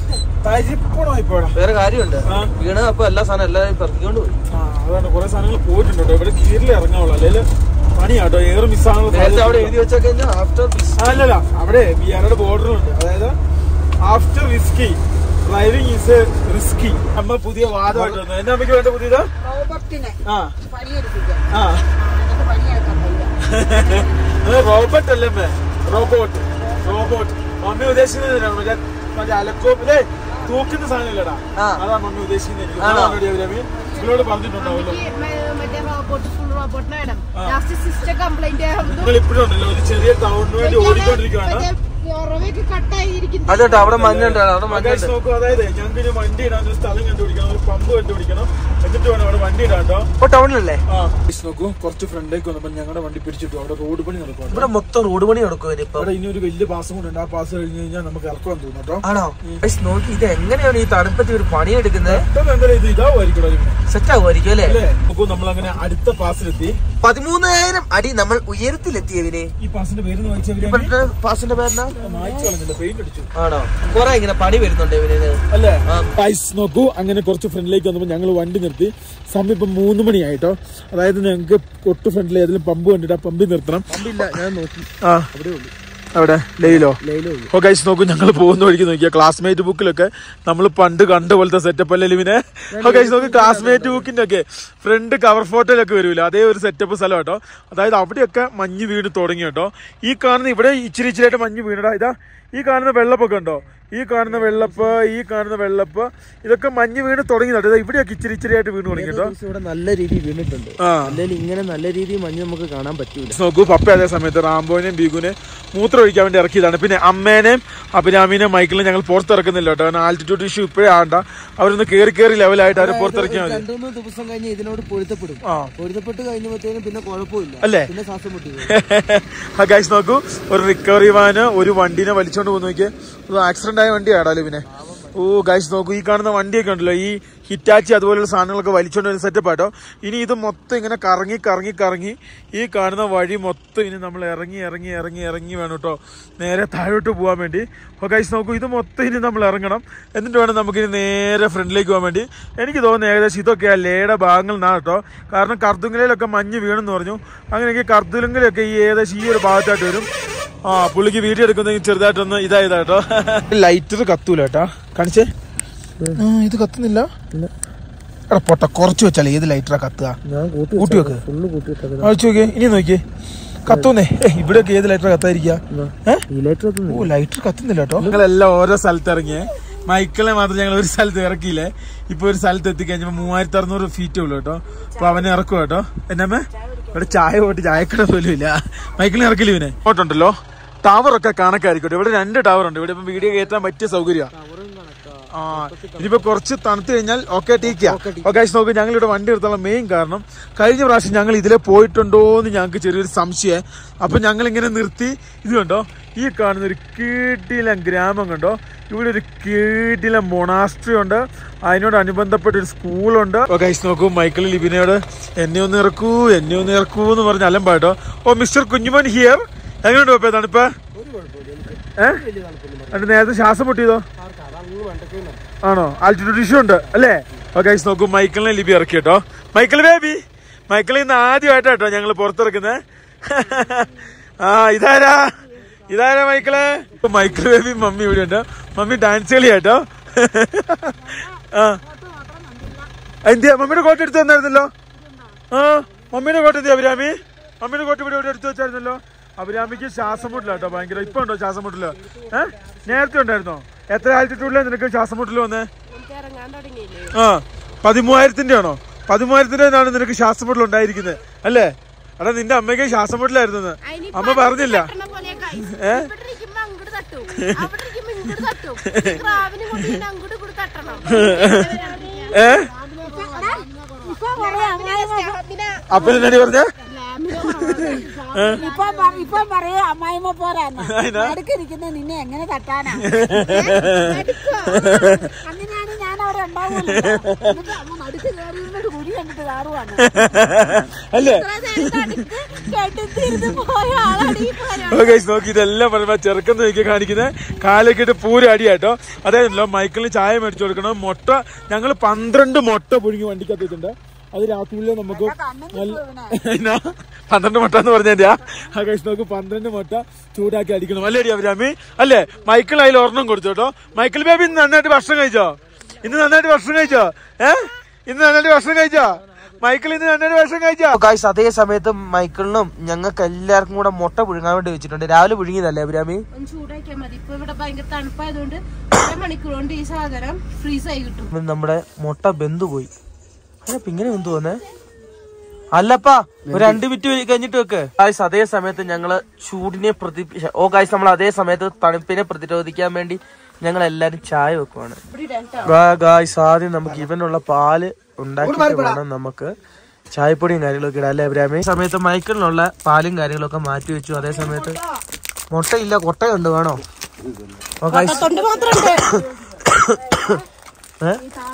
തരിപ്പണോ ഇപ്പോഴാ വേറെ കാര്യമുണ്ട് ആ. വീണ അപ്പൊ എല്ലാ സാധനം എല്ലാവരും പെറുക്കിക്കൊണ്ട് പോയി ആ അതാണ് കുറെ സാധനങ്ങൾ പോയിട്ടുണ്ട് കേട്ടോ ഇവിടെ കീറിൽ ഇറങ്ങാവുള്ളൂ അല്ലെങ്കിൽ പണിയാട്ടോ ഏറെ നേരത്തെ അവിടെ എഴുതി മിസ്സാണല്ലോ വെച്ചാൽ കഴിഞ്ഞാൽ ആഫ്റ്റർ അല്ലല്ല അവിടെ ബിആറുടെ ബോർഡറുണ്ട് അതായത് after whisky driving is risky അമ്മ പുതിയ വാദമായിട്ട് വന്നു എന്നെ അമ്മയ്ക്ക് വേണ്ട പുതിയതാ റോബർട്ടിനെ ആ പണിയെടുപ്പിക്കാൻ ആ എനിക്ക് പണിയെടുക്കാൻ വയ്യ അത് റോബോട്ട് അല്ലേ അമ്മേ റോബോട്ട് റോബോട്ട് മമ്മി ഉദ്ദേശിക്കുന്നത് എന്തിനാണ്? മറ്റേ മറ്റേ അലക്കോപ്പിലെ തൂക്കുന്ന സാധനം ഇല്ലടാ ആ. അതാ മമ്മി ഉദ്ദേശിക്കുന്നത് എനിക്ക് ആണോ? തോന്നുന്നു അഭിരാമി ഇവരോട് പറഞ്ഞിട്ടുണ്ടാവല്ലോ എനിക്ക് മ- മറ്റേ റോബോട്ട് ഫുൾ റോബോട്ടിന് വേണം ലാസ്റ്റ് സിസ്റ്റം കംപ്ലൈന്റ് നിങ്ങൾ ഇപ്പോഴും ഉണ്ടല്ലോ ഒരു ചെറിയ ടൗണിന് വേണ്ടി ഓടിക്കൊണ്ടിരിക്കുകയാണ് കട്ടായിരിക്കുന്നു അത് കേട്ടോ അവിടെ മഞ്ഞുണ്ട് അവിടെ Guys, മഞ്ഞുണ്ട് നോക്കൂ അതായത് ഞങ്ങൾക്ക് ഇനി വണ്ടി ഇടാൻ ഒരു സ്ഥലം കണ്ടുപിടിക്കണം ഒരു പമ്പ് കണ്ടുപിടിക്കണം എന്നിട്ട് വേണം അവിടെ വണ്ടി ഇടാൻ കേട്ടോ ഇപ്പൊ ടൗണിലല്ലേ ആ Guys, നോക്കൂ കുറച്ച് ഫ്രണ്ടിലേക്ക് വന്നപ്പോൾ ഞങ്ങളുടെ വണ്ടി പിടിച്ചിട്ടു അവിടെ റോഡ് പണി നടക്കുവാണ് ഇവിടെ മൊത്തം റോഡ് പണി നടക്കും ഇനിയിപ്പം അവിടെ ഇനി ഒരു വലിയ പാസം കൂടെ ഉണ്ട് ആ പാസ് കഴിഞ്ഞ് കഴിഞ്ഞാൽ നമുക്ക് ഇറക്കുവാൻ തോന്നും കേട്ടോ ആണോ ഗയ്സ്, നോക്കി ഇത് എങ്ങനെയാണ് ഈ തണുപ്പത്തി ഒരു പണിയെടുക്കുന്നത് പെട്ടെന്ന് എന്തായാലും ഇത് ഇതാവുമായിരിക്കും സെറ്റ് ആവുമായിരിക്കും അല്ലേ അല്ലേ നോക്കൂ നമ്മൾ അങ്ങനെ അടുത്ത പാസിലെത്തി പതിമൂന്നായിരം അടി നമ്മൾ ഉയരത്തിലെത്തിയവര് ഈ പാസിന്റെ പേര് വായിച്ചവര് ഇപ്പോഴത്തെ പാസിന്റെ പേരെന്നാ മായ്ച്ചു കളഞ്ഞില്ല പെയിന്റ് അടിച്ചു ആണോ കൊറേ ഇങ്ങനെ പണി വരുന്നുണ്ട് ഇവന് അല്ലേ ഐസ് നോക്കൂ അങ്ങനെ കുറച്ച് ഫ്രണ്ടിലേക്ക് വന്നപ്പോൾ ഞങ്ങൾ വണ്ടി നിർത്തി സമയം ഇപ്പം മൂന്ന് മണിയായിട്ടോ അതായത് ഞങ്ങൾക്ക് തൊട്ട് ഫ്രണ്ടിൽ ഏതെങ്കിലും പമ്പ് കണ്ടിട്ട് ആ പമ്പിൽ നിർത്തണം പമ്പില്ല ഞാൻ നോക്കി ആ അവിടെ ലയിലോ ലൈലോ ഓ ഗൈസ് നോക്കൂ ഞങ്ങൾ പോകുന്ന വഴിക്ക് നോക്കിയാ ക്ലാസ്മേറ്റ് ബുക്കിലൊക്കെ നമ്മൾ പണ്ട് കണ്ട പോലത്തെ സെറ്റപ്പ് അല്ലേ ലിവിനെ ഓ ഗൈസ് നോക്ക് ക്ലാസ്മേറ്റ് ബുക്കിന്റെ ഒക്കെ ഫ്രണ്ട് കവർ ഫോട്ടോയിലൊക്കെ വരൂല അതേ ഒരു സെറ്റപ്പ് സ്ഥലം കേട്ടോ അതായത് അവിടെയൊക്കെ മഞ്ഞ് വീണ് തുടങ്ങി കേട്ടോ ഈ കാണുന്ന ഇവിടെ ഇച്ചിരി ഇച്ചിരിയായിട്ട് മഞ്ഞ് വീണടാ ഇതാ ഈ കാണുന്ന വെള്ളപ്പൊക്കെ ഉണ്ടോ ഈ കാണുന്ന വെള്ളപ്പ് ഈ കാണുന്ന വെള്ളപ്പ് ഇതൊക്കെ മഞ്ഞ് വീണ് തുടങ്ങി കേട്ടോ ഇതാ ഇവിടെയൊക്കെ ഇച്ചിരി ഇച്ചിരിയായിട്ട് വീണ് തുടങ്ങി കേട്ടോ ഇവിടെ നല്ല രീതിയിൽ വീണിട്ടുണ്ട് ആ അല്ലെങ്കിൽ ഇങ്ങനെ നല്ല രീതിയിൽ മഞ്ഞ് നമുക്ക് കാണാൻ പറ്റൂല നോക്കൂ പപ്പ അതേ സമയത്ത് റാംബോനെയും ബീഗുനെ മൂത്രം ഒഴിക്കാൻ വേണ്ടി ഇറക്കിയതാണ് പിന്നെ അമ്മേനെയും അഭിരാമിനെയും മൈക്കിളിനെ ഞങ്ങൾ പുറത്തിറക്കുന്നില്ല കേട്ടോ കാരണം ആൾട്ടിറ്റ്യൂഡ് ഇഷ്യൂ ഇപ്പോഴേ ആണ്ട അവരൊന്ന് കയറി കയറി ലെവലായിട്ട് അവരെ പുറത്തിറക്കിയാൽ മതി രണ്ടു മൂന്ന് ദിവസം കഴിഞ്ഞ് ഇതിനോട് പൊരുത്തപ്പെടും ആ പൊരുത്തപ്പെട്ട് കഴിഞ്ഞപ്പോഴത്തേനും പിന്നെ കുഴപ്പമില്ല അല്ലേ പിന്നെ ശ്വാസം മുട്ടി ഗൈസ് നോക്കൂ ഒരു റിക്കവറി വാന് ഒരു വണ്ടീനെ വലിച്ചോണ്ട് പോകുന്ന നോക്കിയേ ഒരു ആക്സിഡന്റ് ആയ വണ്ടിയാടാലോ പിന്നെ ഓ ഗൈസ് നോക്കൂ ഈ കാണുന്ന വണ്ടിയൊക്കെ ഉണ്ടല്ലോ ഈ ഹിറ്റാച്ചി അതുപോലുള്ള സാധനങ്ങളൊക്കെ വലിച്ചോണ്ട് ഒരു സെറ്റപ്പ് ആട്ടോ ഇനി ഇത് മൊത്തം ഇങ്ങനെ കറങ്ങി കറങ്ങി കറങ്ങി ഈ കാണുന്ന വഴി മൊത്തം ഇനി നമ്മൾ ഇറങ്ങി ഇറങ്ങി ഇറങ്ങി ഇറങ്ങി വേണം കേട്ടോ നേരെ താഴോട്ട് പോകാൻ വേണ്ടി അപ്പോൾ ഗൈസ് നോക്കൂ ഇത് മൊത്തം ഇനി നമ്മൾ ഇറങ്ങണം എന്നിട്ട് വേണം നമുക്ക് ഇനി നേരെ ഫ്രണ്ടിലേക്ക് പോകാൻ വേണ്ടി എനിക്ക് തോന്നുന്നു ഏകദേശം ഇതൊക്കെ ആ ലേയുടെ ഭാഗങ്ങളിൽ നിന്നാണ് കേട്ടോ കാരണം കർദുങ്കലയിലൊക്കെ മഞ്ഞ് വീണെന്ന് പറഞ്ഞു അങ്ങനെയെങ്കിൽ കർദുലങ്കലൊക്കെ ഈ ഏകദേശം ഈ ഒരു ഭാഗത്തായിട്ട് വരും ആ പുള്ളിക്ക് വീഡിയോ എടുക്കുന്നെങ്കിൽ ചെറുതായിട്ടൊന്ന് ഇതായതാ കേട്ടോ ലൈറ്റർ കത്തൂല കേട്ടാ കാണിച്ചേ ആ, ഇത് കത്തുന്നില്ല എടാ പൊട്ട കുറച്ച് വെച്ചാലേ ഏത് ലൈറ്ററാ കത്തുക ഞാൻ കൂട്ടി കൂട്ടി വെക്ക് ഫുള്ള് കൂട്ടിയിട്ടത് അഴിച്ചു നോക്കിയേ ഇനി നോക്കിയേ കത്തൂന്നേ ഏ ഇവിടെയൊക്കെ ഏത് ലൈറ്റർ കത്തായിരിക്കുക ഏഹ് ഈ ലൈറ്റർ ഓ ലൈറ്റർ കത്തുന്നില്ല കേട്ടോ ഞങ്ങളെല്ലാം ഓരോ സ്ഥലത്ത് ഇറങ്ങിയേ മൈക്കിളെ മാത്രം ഞങ്ങൾ ഒരു സ്ഥലത്ത് ഇറക്കിയില്ലേ ഇപ്പൊ ഒരു സ്ഥലത്ത് എത്തിക്കഴിഞ്ഞപ്പോ മൂവായിരത്തി അറുന്നൂറ് ഫീറ്റേ ഉള്ളൂ കേട്ടോ അപ്പൊ അവനെ ഇറക്കും കേട്ടോ എന്നമ്മേ ഇവിടെ ചായ പോയിട്ട് ചായക്കട പോലും ഇല്ല മൈക്കിളിനെ ഇറക്കില്ല ഇവനെ ഓട്ടുണ്ടല്ലോ ടവർ ഒക്കെ കണക്കായിരിക്കട്ടെ ഇവിടെ രണ്ട് ടവർ ഉണ്ട് ഇവിടെ ഇപ്പൊ വീഡിയോ കയറ്റാൻ പറ്റിയ സൗകര്യം ആ ഇനിയിപ്പോ കുറച്ച് തണുത്ത് കഴിഞ്ഞാൽ ഓക്കെ ടീക്കാ ഓക്കെ നോക്ക് ഞങ്ങൾ ഇവിടെ വണ്ടി എടുത്തുള്ള മെയിൻ കാരണം കഴിഞ്ഞ പ്രാവശ്യം ഞങ്ങൾ ഇതിലെ പോയിട്ടുണ്ടോ എന്ന് ഞങ്ങൾക്ക് ചെറിയൊരു സംശയം അപ്പൊ ഞങ്ങൾ ഇങ്ങനെ നിർത്തി ഇത് കണ്ടോ ഈ കാണുന്ന ഒരു കീട്ടിലം ഗ്രാമം കണ്ടോ ഇവിടെ ഒരു കീട്ടിലം മൊണാസ്ട്രി ഉണ്ട് അതിനോട് അനുബന്ധപ്പെട്ട ഒരു സ്കൂളുണ്ട് ഓക്കെ നോക്കൂ മൈക്കിൾ ലിബിനോട് എന്നെ ഒന്ന് ഇറക്കൂ എന്നെ ഒന്ന് ഇറക്കൂ എന്ന് പറഞ്ഞ് അലമ്പാട്ടോ ഓ മിസ്റ്റർ കുഞ്ഞുമോൻ ഹിയർ എങ്ങനെയുണ്ട് പപ്പേ തണുപ്പ് ഏഹ് എന്നിട്ട് നേരത്തെ ശ്വാസം മുട്ടിയതോ ആണോ ആൾട്ടിറ്റ്യൂഡ് ഇഷ്യൂ ഉണ്ട് അല്ലേ ഓക്കെ നോക്കൂ മൈക്കിളിനെ ലിബി ഇറക്കി കേട്ടോ മൈക്കിൾ ബേബി മൈക്കിൾ ഇന്ന് ആദ്യമായിട്ടാ കേട്ടോ ഞങ്ങൾ പുറത്തിറക്കുന്നത് ആ ഇതാരാ ഇതാരാ മൈക്കിള് ഇപ്പൊ മൈക്കിൾ ബേബി മമ്മി ഇവിടെ ഉണ്ട് മമ്മി ഡാൻസ് കളി കേട്ടോ ആ എന്തിയാ മമ്മിയുടെ കോട്ട് എടുത്ത് തന്നായിരുന്നല്ലോ ആ മമ്മിയുടെ കോട്ട് എന്തിയാ അഭിരാമി മമ്മിയുടെ കോട്ട് ഇവിടെ ഇവിടെ എടുത്ത് വെച്ചായിരുന്നല്ലോ അഭിരാമിക്ക് ശ്വാസം മുട്ടില്ല കേട്ടോ ഭയങ്കര ഇപ്പൊ ഉണ്ടോ ശ്വാസം മുട്ടില്ല ഏഹ് നേരത്തെ ഉണ്ടായിരുന്നോ എത്ര ആൾട്ടിറ്റ്യൂഡിലാണ് നിനക്ക് ശ്വാസം മുട്ടിൽ വന്നേ ഇറങ്ങാൻ തുടങ്ങിയില്ലേ ആ പതിമൂവായിരത്തിന്റെ ആണോ പതിമൂവായിരത്തിന്റെ ആണ് നിനക്ക് ശ്വാസം മുട്ടൽ ഉണ്ടായിരിക്കുന്നത് അല്ലേ എടാ നിന്റെ അമ്മയ്ക്ക് ശ്വാസം മുട്ടലായിരുന്നു അതിനിപ്പോ അമ്മ പറഞ്ഞില്ല തട്ടണ പോലെ guys. ഏ? ഇവിടെ ഇരിക്കുമ്പോ അങ്ങോട്ട് തട്ടും അവിടെ ഇരിക്കുമ്പോ ഇങ്ങോട്ട് തട്ടും ഈ ക്രാവിനെ കൊണ്ട് ഇങ്ങനെ അങ്ങോട്ട് കൂടി തട്ടണം ഏ ഇപ്പൊ പറയാ അപ്പൻ എന്നാടി പറഞ്ഞ ഇപ്പൊ പ- ഇപ്പൊ പറയാ അമ്മായിമ്മ പോരാന്ന് അടുക്കിരിക്കുന്ന നിന്നെ എങ്ങനെ തട്ടാനാ അങ്ങനെയാണ് ഞാൻ അവിടെ ഉണ്ടാവുമല്ലോ എന്നിട്ട് അമ്മ നടുക്ക് കയറി ഇരുന്നിട്ട് കുഴി കണ്ടിട്ട് കാറുവാണ് അല്ലേ കെടുത്തിരുന്ന് പോയ ആളാണ് ഈ പോരാ ഓ ഗൈസ് നോക്കി ഇതെല്ലാം പറയുമ്പോ ചെറുക്കം നോക്കി കാണിക്കുന്നത് കാലൊക്കെ ഇട്ട് പൂര അടിയാട്ടോ അതായതല്ലോ മൈക്കിളിന് ചായ മേടിച്ചു കൊടുക്കണം മുട്ട ഞങ്ങൾ പന്ത്രണ്ട് മുട്ട പുഴുങ്ങി വണ്ടിക്കകത്ത് വെച്ചിട്ടുണ്ട് അത് രാത്രിയിലെ നമുക്ക് കണ്ണിന് നല്ല എന്നാ? പന്ത്രണ്ട് മുട്ട എന്ന് പറഞ്ഞാ ആ കഴിച്ച് നോക്ക് പന്ത്രണ്ട് മുട്ട ചൂടാക്കി അടിക്കണം അല്ലേ അടി അഭിരാമി അല്ലേ മൈക്കിൾ അതിൽ ഒരെണ്ണം കൊടുത്തു കേട്ടോ മൈക്കിൾ ബേബി ഇന്ന് നന്നായിട്ട് ഭക്ഷണം കഴിച്ചോ ഇന്ന് നന്നായിട്ട് ഭക്ഷണം കഴിച്ചോ ഏ ഇന്ന് നന്നായിട്ട് ഭക്ഷണം കഴിച്ചോ മൈക്കിൾ ഇന്ന് നന്നായിട്ട് ഭക്ഷണം കഴിച്ചോ ഗായ്സ് അതേ സമയത്ത് മൈക്കിളിനും ഞങ്ങൾക്ക് എല്ലാവർക്കും കൂടെ മുട്ട പുഴുങ്ങാൻ വേണ്ടി വെച്ചിട്ടുണ്ട് രാവിലെ പുഴുങ്ങിയതല്ലേ അഭിരാമി ഒന്ന് ചൂടാക്കിയാൽ മതി ഇപ്പൊ ഇവിടെ ഭയങ്കര തണുപ്പായതുകൊണ്ട് മണിക്കൂർ കൊണ്ട് ഈ സാധനം ഫ്രീസ് ആയി കിട്ടും ഇപ്പം നമ്മുടെ മുട്ട ബന്ധു പോയി അല്ലപ്പ ഇങ്ങനെ ബന്ധു വന്നേ അല്ലപ്പാ ഒരു രണ്ട് മിനിറ്റ് കഴിഞ്ഞിട്ട് വെക്ക് ഗായ്സ് അതേ സമയത്ത് ഞങ്ങള് ചൂടിനെ പ്രതി ഓ ഗായ്സ് നമ്മൾ അതേ സമയത്ത് തണുപ്പിനെ പ്രതിരോധിക്കാൻ വേണ്ടി ഞങ്ങൾ എല്ലാരും ചായ വെക്കുവാണ് ഗായ്സ് ആദ്യം നമുക്ക് ഇവനുള്ള പാല് ഉണ്ടാക്കിയിട്ട് വേണം നമുക്ക് ചായപ്പൊടിയും കാര്യങ്ങളൊക്കെ ഇടാം അല്ലേ അഭിരാമി ഈ സമയത്ത് മൈക്കിളിനുള്ള പാലും കാര്യങ്ങളൊക്കെ മാറ്റി വെച്ചു അതേ സമയത്ത് മുട്ടയില്ല കൊട്ടയുണ്ട് വേണോ ഓ ഗായ്സ് ഏ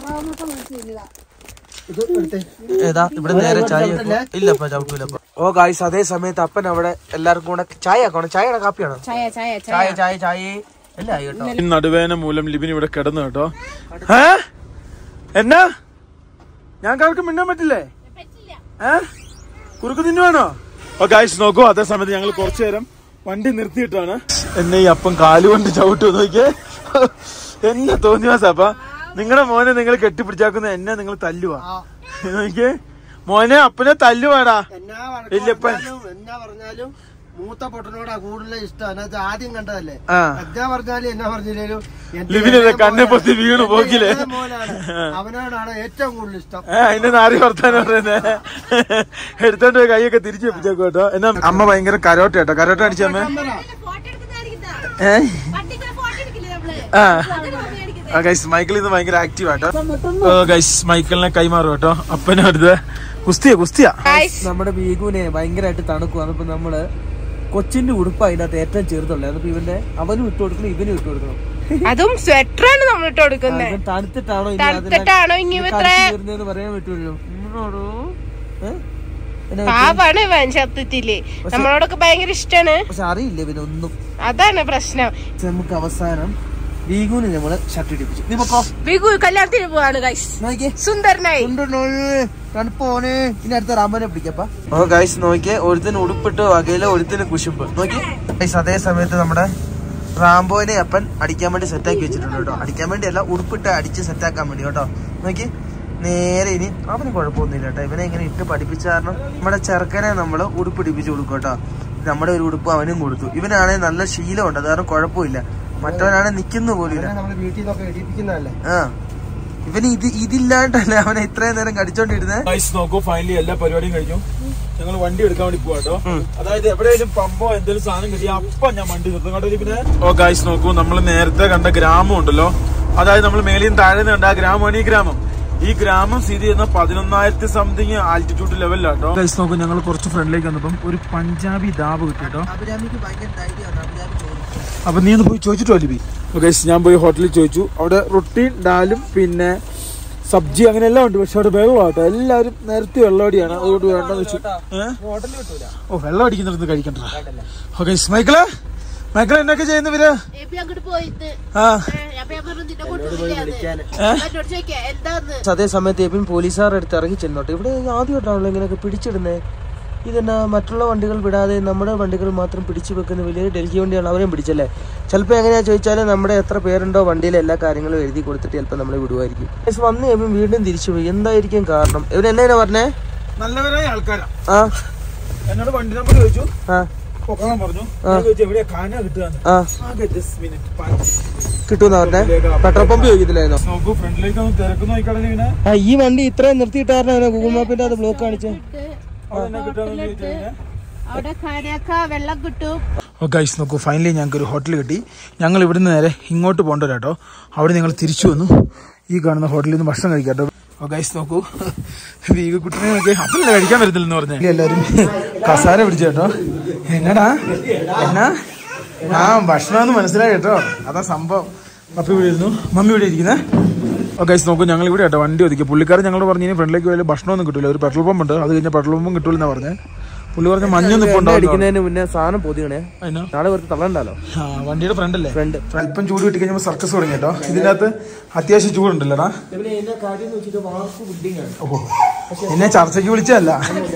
ഏതാ ഇവിടെ നേരെ ചായ വെക്കുവാ. ഇല്ലപ്പ ചവിട്ടൂലപ്പ ഓ ഗായ്സ് അതേ സമയത്ത് അപ്പൻ അവിടെ എല്ലാവർക്കും കൂടെ ചായ ആക്കണോ ചായയുടെ കാപ്പിയാണോ ചായ ചായ ചായ ചായ ചായ എല്ലാം ആയി കേട്ടോ ഈ നടുവേന മൂലം ലിബിൻ ഇവിടെ കിടന്നു കേട്ടോ ഏ എന്നാ ഞങ്ങൾക്ക് മിണ്ടാൻ പറ്റില്ലേ ഏ കുറുക്ക് തിന്നുവാണോ ഓ ഗായ്സ് നോക്കൂ അതേ സമയത്ത് ഞങ്ങൾ കുറച്ചു നേരം വണ്ടി നിർത്തിയിട്ടാണ് എന്നെ ഈ അപ്പം കാലുകൊണ്ട് ചവിട്ടു നോക്കിയേ എന്നെ തോന്നിയാസപ്പ നിങ്ങളുടെ മോനെ നിങ്ങൾ കെട്ടിപ്പിടിച്ചാക്കുന്ന എന്നെ നിങ്ങൾ തല്ലുവാ നോക്കിയേ മോനെ അപ്പനെ തല്ലുവാടാ എന്നാ വല്യപ്പൻ. പറഞ്ഞാലും എന്നാ പറഞ്ഞാലും മൂത്ത പൊട്ടനോടാ കൂടുതൽ ഇഷ്ടം അതിനകത്ത് ആദ്യം കണ്ടതല്ലേ ആ എന്നാ പറഞ്ഞാലും എന്നാ പറഞ്ഞില്ലേലും എന്റെ ലിബിനെ ഇളയ കണ്ണെ പൊത്തി മോനാണ്. വീണു എന്റെ പോക്കില്ലേ? ഇളയ മോനാണ്. അവനോടാണ് ഏറ്റവും കൂടുതൽ ഇഷ്ടം ഏ, അതിന്റെ നാരി വർത്താനം പറയുന്നത് എടുത്തോണ്ട് പോയി കൈയൊക്കെ തിരിച്ചു വെപ്പിച്ചേക്കോ കേട്ടോ എന്നാ അമ്മ ഭയങ്കര കരോട്ട കേട്ടോ കരോട്ട അടിച്ചമ്മ ഫോട്ടോ എടുക്കുന്നതായിരിക്കും ഏ പട്ടിക്ക് ഫോട്ടോ എടുക്കില്ലേ നമ്മള് ആ അതിന് മമ്മി അടിക്കുന്നത് ആ ഗൈസ് മൈക്കിൾ ഇന്ന് ഭയങ്കര ആക്റ്റീവ് ആട്ടോ ഗൈസ് മൈക്കിളിനെ കൈമാറും കേട്ടോ അപ്പനെ അടുത്ത് കുസ്തിയ കുസ്തിയ നമ്മുടെ ബീഗുവിനെ ഭയങ്കരമായിട്ട് തണുക്കും അതിപ്പോ നമ്മള് കൊച്ചിന്റെ ഉടുപ്പ് അതിനകത്ത് ഏറ്റവും ചെറുതുള്ളത് അതിപ്പോ ഇവന്റെ അവനും ഇട്ട് കൊടുക്കണം ഇവനും ഇട്ട് കൊടുക്കണം അതും സ്വെറ്ററാണ് നമ്മൾ ഇട്ട് കൊടുക്കുന്നത് ഇവൻ തണുത്തിട്ടാണോ ഇനി അതിനെ- തണുത്തിട്ടാണോ ഇനി ഇത് ഇത്ര കളിച്ച് വരുന്നതെന്ന് പറയാൻ പറ്റുമല്ലോ ഉമ്മനോടോ? ഏ? എന്നാ പറ്റി? പാവാണ് ഇവൻ സത്യത്തില് നമ്മളോടൊക്കെ ഭയങ്കര ഇഷ്ടാണ് പക്ഷെ അറിയില്ല ഇവനൊന്നും അതാണ് പ്രശ്നം നമുക്ക് അവസാനം ബീഗുവിന് നമ്മള് ഷർട്ട് ഇടിപ്പിച്ചു നീ പൊക്കോ വിഗു കല്യാണത്തിന് പോവാണ് ഗൈസ് നോക്കിയേ സുന്ദരനായി തണുപ്പോനെ ഇനി അടുത്ത റാമ്പനെ പിടിക്കപ്പാ ഓ ഗൈസ് നോക്കിയേ ഒരുത്തിന് ഉടുപ്പിട്ട് വകയില് ഒരുത്തിന് കുശുമ്പ് നോക്കി ഗൈസ് അതേ സമയത്ത് നമ്മുടെ റാംബോനെ അപ്പൻ അടിക്കാൻ വേണ്ടി സെറ്റാക്കി വെച്ചിട്ടുണ്ട് കേട്ടോ അടിക്കാൻ വേണ്ടി അല്ല ഉടുപ്പിട്ട് അടിച്ച് സെറ്റാക്കാൻ വേണ്ടി കേട്ടോ നോക്കി നേരെ ഇനി അവന് കുഴപ്പമൊന്നുമില്ല കേട്ടോ ഇവനെ ഇങ്ങനെ ഇട്ട് പഠിപ്പിച്ച കാരണം നമ്മുടെ ചെറുക്കനെ നമ്മൾ ഉടുപ്പിടിപ്പിച്ച് കൊടുക്കും കേട്ടോ നമ്മുടെ ഒരു ഉടുപ്പ് അവനും കൊടുത്തു ഇവനാണെങ്കിൽ നല്ല ശീലമുണ്ട് അത് കാരണം കുഴപ്പമില്ല മറ്റവനാണ് നിൽക്കുന്ന പോലും ഇല്ല നമ്മുടെ വീട്ടിൽ നിന്നൊക്കെ ഇടിപ്പിക്കുന്നതല്ലേ ആ ഇവന് ഇത് ഇതില്ലാണ്ടല്ലേ അവനെ ഇത്രയും നേരം കടിച്ചോണ്ടിരുന്നേ ഗൈസ് നോക്കൂ ഫൈനലി എല്ലാ പരിപാടിയും കഴിഞ്ഞു ഞങ്ങൾ വണ്ടി എടുക്കാൻ വേണ്ടി പോവാട്ടോ അതായത് എവിടെയെങ്കിലും പമ്പോ എന്തെങ്കിലും സാധനം കിട്ടിയാൽ അപ്പൊ ഞാൻ വണ്ടി നിർത്തും കേട്ടോ പിന്നെ ഓ ഗൈസ് നോക്കൂ നമ്മൾ നേരത്തെ കണ്ട ഗ്രാമം ഉണ്ടല്ലോ അതായത് നമ്മൾ മേലിൽ നിന്ന് താഴെ നിന്ന് കണ്ട ആ ഗ്രാമമാണ് ഈ ഗ്രാമം ഈ ഗ്രാമം സ്ഥിതി ചെയ്യുന്ന പതിനൊന്നായിരത്തി സംതിങ് ആൾട്ടിറ്റ്യൂഡ് ലെവലിലാട്ടോ ഗൈസ് നോക്കൂ ഞങ്ങൾ കുറച്ച് ഫ്രണ്ടിലേക്ക് വന്നപ്പം ഒരു പഞ്ചാബി ദാബ് കിട്ടി കേട്ടോ അഭിരാമിക്ക് ഭയങ്കര ധൈര്യമാണ് അഭിരാമി ചോദിച്ചു അപ്പൊ നീ ഒന്ന് പോയി ചോദിച്ചിട്ടോ ലിബി ഗൈസ് ഞാൻ പോയി ഹോട്ടലിൽ ചോദിച്ചു അവിടെ റൊട്ടിയും ഡാലും പിന്നെ സബ്ജി അങ്ങനെ എല്ലാം ഉണ്ട് പക്ഷെ അവിടെ വെള്ളം കേട്ടോ എല്ലാവരും നേരത്തെ വെള്ളമടിയാണ് അതുകൊണ്ട് വേണ്ടെന്ന് വെച്ചു ഏഹ്? ഓ വെള്ളം അടിക്കുന്നിടത്ത് കഴിക്കണ്ട ഓക്കെ മൈക്കിള് മൈക്കിൾ എന്നൊക്കെ ചെയ്യുന്നവര് എബി അങ്ങോട്ട് പോയിട്ട് ആ അപ്പൊ ഞാൻ പറഞ്ഞു നിന്നെ കൊണ്ടുപോയില്ല എന്നോട് ചോദിക്കാ എന്താന്ന് അതേ സമയത്ത് എബിൻ പോലീസുകാരുടെ അടുത്ത് ഇറങ്ങി ചെന്നോട്ടെ ഇവിടെ ആദ്യമായിട്ടാണല്ലോ ഇങ്ങനെയൊക്കെ പിടിച്ചിടുന്നേ ഇതെന്നാ മറ്റുള്ള വണ്ടികൾ വിടാതെ നമ്മുടെ വണ്ടികൾ മാത്രം പിടിച്ചു വെക്കുന്ന വലിയ ഡൽഹി വണ്ടിയാണ് അവരെയും പിടിച്ചല്ലേ ചിലപ്പോൾ എങ്ങനെയാ ചോദിച്ചാൽ നമ്മുടെ എത്ര പേരുണ്ടോ വണ്ടിയിൽ എല്ലാ കാര്യങ്ങളും എഴുതി കൊടുത്തിട്ട് ചിലപ്പോൾ നമ്മളെ വിടുമായിരിക്കും പക്ഷെ വന്ന് എബിൻ വീണ്ടും തിരിച്ചു പോയി എന്തായിരിക്കും കാരണം ഇവൻ എന്നാ പറഞ്ഞേ നല്ലവരായ ആൾക്കാരാ ആ എന്നോട് വണ്ടി നമ്പർ ചോദിച്ചു ആ പൊക്കാൻ പറഞ്ഞു ഞാൻ ചോദിച്ചു എവിടെയാ കാന കിട്ടുക ആ ആകെ ജസ്റ്റ് മിനിറ്റ് കിട്ടുമെന്നാ പറഞ്ഞേ പെട്രോൾ പമ്പ് ചോദിക്കത്തില്ലായിരുന്നോ നോക്കൂ ഫ്രണ്ടിലേക്ക് ഒന്ന് തിരക്ക് നോക്കിക്കടലിൽ ഇങ്ങനെ ആ ഈ വണ്ടി ഇത്രയും നിർത്തിയിട്ടായിരുന്നു ഗൂഗിൾ മാപ്പിന്റെ അത് ബ്ലോക്ക് കാണിച്ചേ അവിടെ എന്നാ കിട്ടുക അവിടെ കാനക്ക വെള്ളം കിട്ടും ഓ ഗൈസ് നോക്കൂ ഫൈനലി ഞങ്ങൾക്ക് ഒരു ഹോട്ടൽ കിട്ടി ഞങ്ങൾ ഇവിടുന്ന് നേരെ ഇങ്ങോട്ട് പോകണ്ട കേട്ടോ അവിടെ ഞങ്ങൾ തിരിച്ചു വന്നു ഈ കാണുന്ന ഹോട്ടലിൽ നിന്ന് ഭക്ഷണം കഴിക്കാട്ടോ ഓ ഗൈസ് നോക്കൂ വീഗ കുട്ടിനെ നോക്കി അപ്പനല്ല കഴിക്കാൻ വരത്തില്ലെന്ന് പറഞ്ഞു എല്ലാവരും കസാര പിടിച്ചു കേട്ടോ എന്നടാ എന്നാ ആ ഭക്ഷണം ഒന്ന് മനസ്സിലായി കേട്ടോ അതാ സംഭവം പപ്പി ഇവിടെ ഇരുന്നു മമ്മി ഇവിടെ ഇരിക്കുന്നേ ഓ ഗൈസ് നോക്കൂ ഞങ്ങൾ ഇവിടെ കേട്ടോ വണ്ടി ഒതുക്കി പുള്ളിക്കാരൻ ഞങ്ങൾ പറഞ്ഞു ഇനി ഫ്രണ്ടിലേക്ക് പോയാലും ഭക്ഷണമൊന്നും കിട്ടില്ല ഒരു പെട്രോൾ പമ്പ് ഉണ്ട് അത് കഴിഞ്ഞാൽ പെട്രോൾ പമ്പും കിട്ടൂലെന്നാ പറഞ്ഞത് പുള്ളി പറഞ്ഞ മഞ്ഞൊന്നും ഇപ്പൊ എണ്ണ ഉണ്ടാവില്ല അടിക്കുന്നതിന് മുന്നേ സാധനം പൊതിയണേ അതിനാ നാളെ വെറുതെ തള്ളണ്ടല്ലോ ആ, വണ്ടിയുടെ ഫ്രണ്ട് അല്ലേ ഫ്രണ്ട് അല്പം ചൂട് കിട്ടി കഴിഞ്ഞപ്പോൾ സർക്കസ് തുടങ്ങി കേട്ടോ ഇതിനകത്ത് അത്യാവശ്യം ചൂടുണ്ടല്ലോടാ പിന്നെ എന്നാ കാര്യം എന്ന് വെച്ചിട്ട് വാർപ്പ് ബിൽഡിംഗ് ആണ് ഓഹോ എന്നെ ചർച്ചയ്ക്ക് വിളിച്ചതല്ല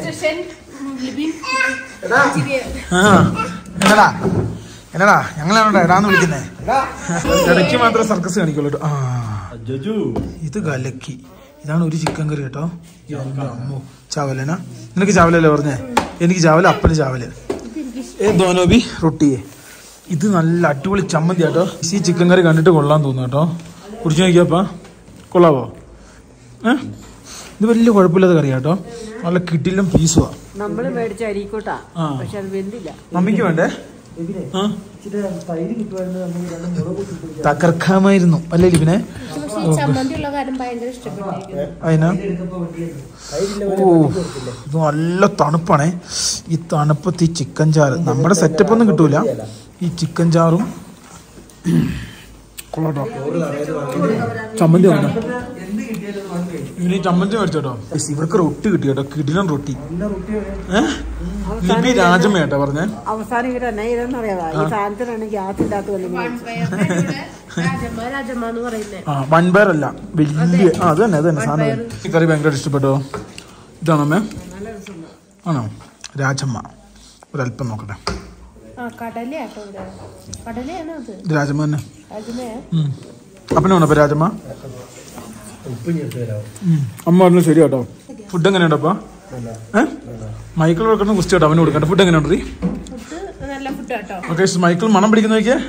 ആ എന്നടാ എന്നടാ ഞങ്ങളാണോ എടാന്ന് വിളിക്കുന്നേ ഇടയ്ക്ക് മാത്രമേ സർക്കസ് കാണിക്കുള്ളൂ കേട്ടോ ആ ഇത് കലക്കി ഇതാണ് ഒരു ചിക്കൻ കറി കേട്ടോ എൻ്റെ അമ്മോ ചാവലനാ നിനക്ക് ചാവലല്ലേ പറഞ്ഞേ എനിക്ക് ചാവല അപ്പന് ചാവല് ഏ ദോനോബി റൊട്ടിയെ ഇത് നല്ല അടിപൊളി ചമ്മന്തി കേട്ടോ ഈ ചിക്കൻ കറി കണ്ടിട്ട് കൊള്ളാൻ തോന്നുന്നു കേട്ടോ കുടിച്ചു നോക്കിയപ്പാ കൊള്ളാവോ ഏ ഇത് വലിയ കുഴപ്പമില്ലാത്ത കറി കേട്ടോ നല്ല കിട്ടിലും പീസുവാ നമ്മള് മേടിച്ച അരിക്കോട്ടാ ആ. പക്ഷെ അത് വെന്തില്ല മമ്മിക്ക് വേണ്ടേ ആ ഇച്ചിരി തൈര് കിട്ടുമായിരുന്നു നമുക്ക് രണ്ട് മുളക് കിട്ടും തകർക്കാമായിരുന്നു അല്ലേ ലിബിനെ പക്ഷെ ഈ ചമ്മന്തി ഉള്ള കാര്യം ഭയങ്കര ഇഷ്ടപ്പെട്ടിരിക്കുന്നു അതിനാ ഓ ഇത് നല്ല തണുപ്പാണേ ഈ തണുപ്പത്ത് ഈ ചിക്കൻ ചാറ് നമ്മുടെ സെറ്റപ്പ് ഒന്നും കിട്ടൂല ഈ ചിക്കൻ ചാറും കൊള്ളാട്ടോ ചമ്മന്തി വേണ്ട ഇനി ചമ്മന്തി മേടിച്ചോട്ടോ ഗയ്സ്, ഇവർക്ക് റൊട്ടി കിട്ടി കേട്ടോ കിടിലൻ റൊട്ടി ഏഹ് ലിബി രാജമ്മ കേട്ടോ പറഞ്ഞേ അവസാനം ഇവര് എന്നാ ചെയ്തെന്ന് അറിയാവാ ഈ സാധനത്തിനാണ് ഗ്യാസ് ഇല്ലാത്ത വന്നു രാജമ്മ രാജമ്മ എന്ന് പറയുന്നേ ആ വൻപയറല്ല വലിയ ആ അത് തന്നെ അത് തന്നെ സാധനം ഈ കറി ഭയങ്കര ഇഷ്ടപ്പെട്ടോ ഇതാണോ അമ്മേ ആണോ രാജമ്മ ഒരല്പം നോക്കട്ടെ ആ കടലയാട്ടോ ഇവിടെ കടലയാണോ അത് ഇത് രാജമ്മ തന്നെ രാജമ്മയാ ഉം. അപ്പനാണോ അപ്പൊ രാജമ്മ ഉപ്പ് ചേർത്ത് തരാമോ ഉം. അമ്മ പറഞ്ഞു ശരി കേട്ടോ ഫുഡ് എങ്ങനെയുണ്ട് അപ്പൊ ഏഹ് മൈക്കിൾ കൊടുക്കുന്ന കുസ്തി കേട്ടോ അവന് കൊടുക്കട്ടെ ഫുഡ് എങ്ങനെയുണ്ട് റീ ഫുഡ് നല്ല ഫുഡ് കേട്ടോ ഓക്കെ മൈക്കിൾ മണം പിടിക്കുന്ന നോക്കിയേ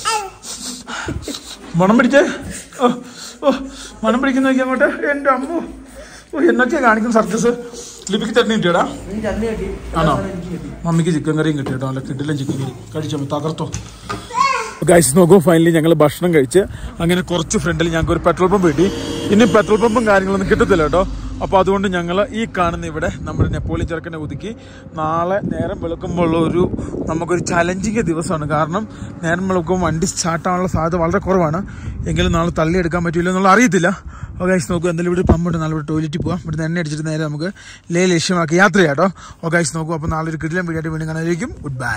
മണം പിടിച്ചേ ഓ ഓ മണം പിടിക്കുന്ന നോക്കിയാ അങ്ങോട്ട് എന്റെ അമ്മു ഓ എന്നൊക്കെയാ കാണിക്കും സർക്കസ് ലിപിക്ക് ചട്നി കിട്ടിയടാ ഈ ചട്നി കിട്ടി ആണോ മമ്മിക്ക് ചിക്കൻ കറിയും കിട്ടി കേട്ടോ നല്ല കിട്ടില്ല ചിക്കൻ കറി കഴിച്ചോ തകർത്തോ ഗൈസ് നോക്കൂ ഫൈനലി ഞങ്ങൾ ഭക്ഷണം കഴിച്ച് അങ്ങനെ കുറച്ച് ഫ്രണ്ടിൽ ഞങ്ങൾക്ക് ഒരു പെട്രോൾ പമ്പ് കിട്ടി ഇനി പെട്രോൾ പമ്പും കാര്യങ്ങളൊന്നും കിട്ടത്തില്ല കേട്ടോ അപ്പോൾ അതുകൊണ്ട് ഞങ്ങൾ ഈ കാണുന്ന ഇവിടെ നമ്മുടെ നെപ്പോളി ചെറുക്കനെ ഒതുക്കി നാളെ നേരം വെളുക്കുമ്പോൾ ഒരു നമുക്കൊരു ചലഞ്ചിങ് ദിവസമാണ് കാരണം നേരം വെളുക്കുമ്പോൾ വണ്ടി സ്റ്റാർട്ടാനുള്ള സാധ്യത വളരെ കുറവാണ് എങ്കിലും നാളെ തള്ളിയെടുക്കാൻ പറ്റില്ല എന്നുള്ള അറിയത്തില്ല ഓ ഗൈസ് നോക്കൂ എന്തായാലും ഇവിടെ പമ്പുണ്ട് നാളെ ഇവിടെ ടോയ്ലറ്റിൽ പോകാം ഇവിടെ എണ്ണ അടിച്ചിട്ട് നേരെ നമുക്ക് ലേ ലക്ഷ്യമാക്കി യാത്ര ചെയ്യാം കേട്ടോ ഓ ഗൈസ് നോക്കൂ അപ്പോൾ നാളെ ഒരു കിടിലം വീഡിയോ വീണ്ടും കാണാനായിരിക്കും ഗുഡ് ബൈ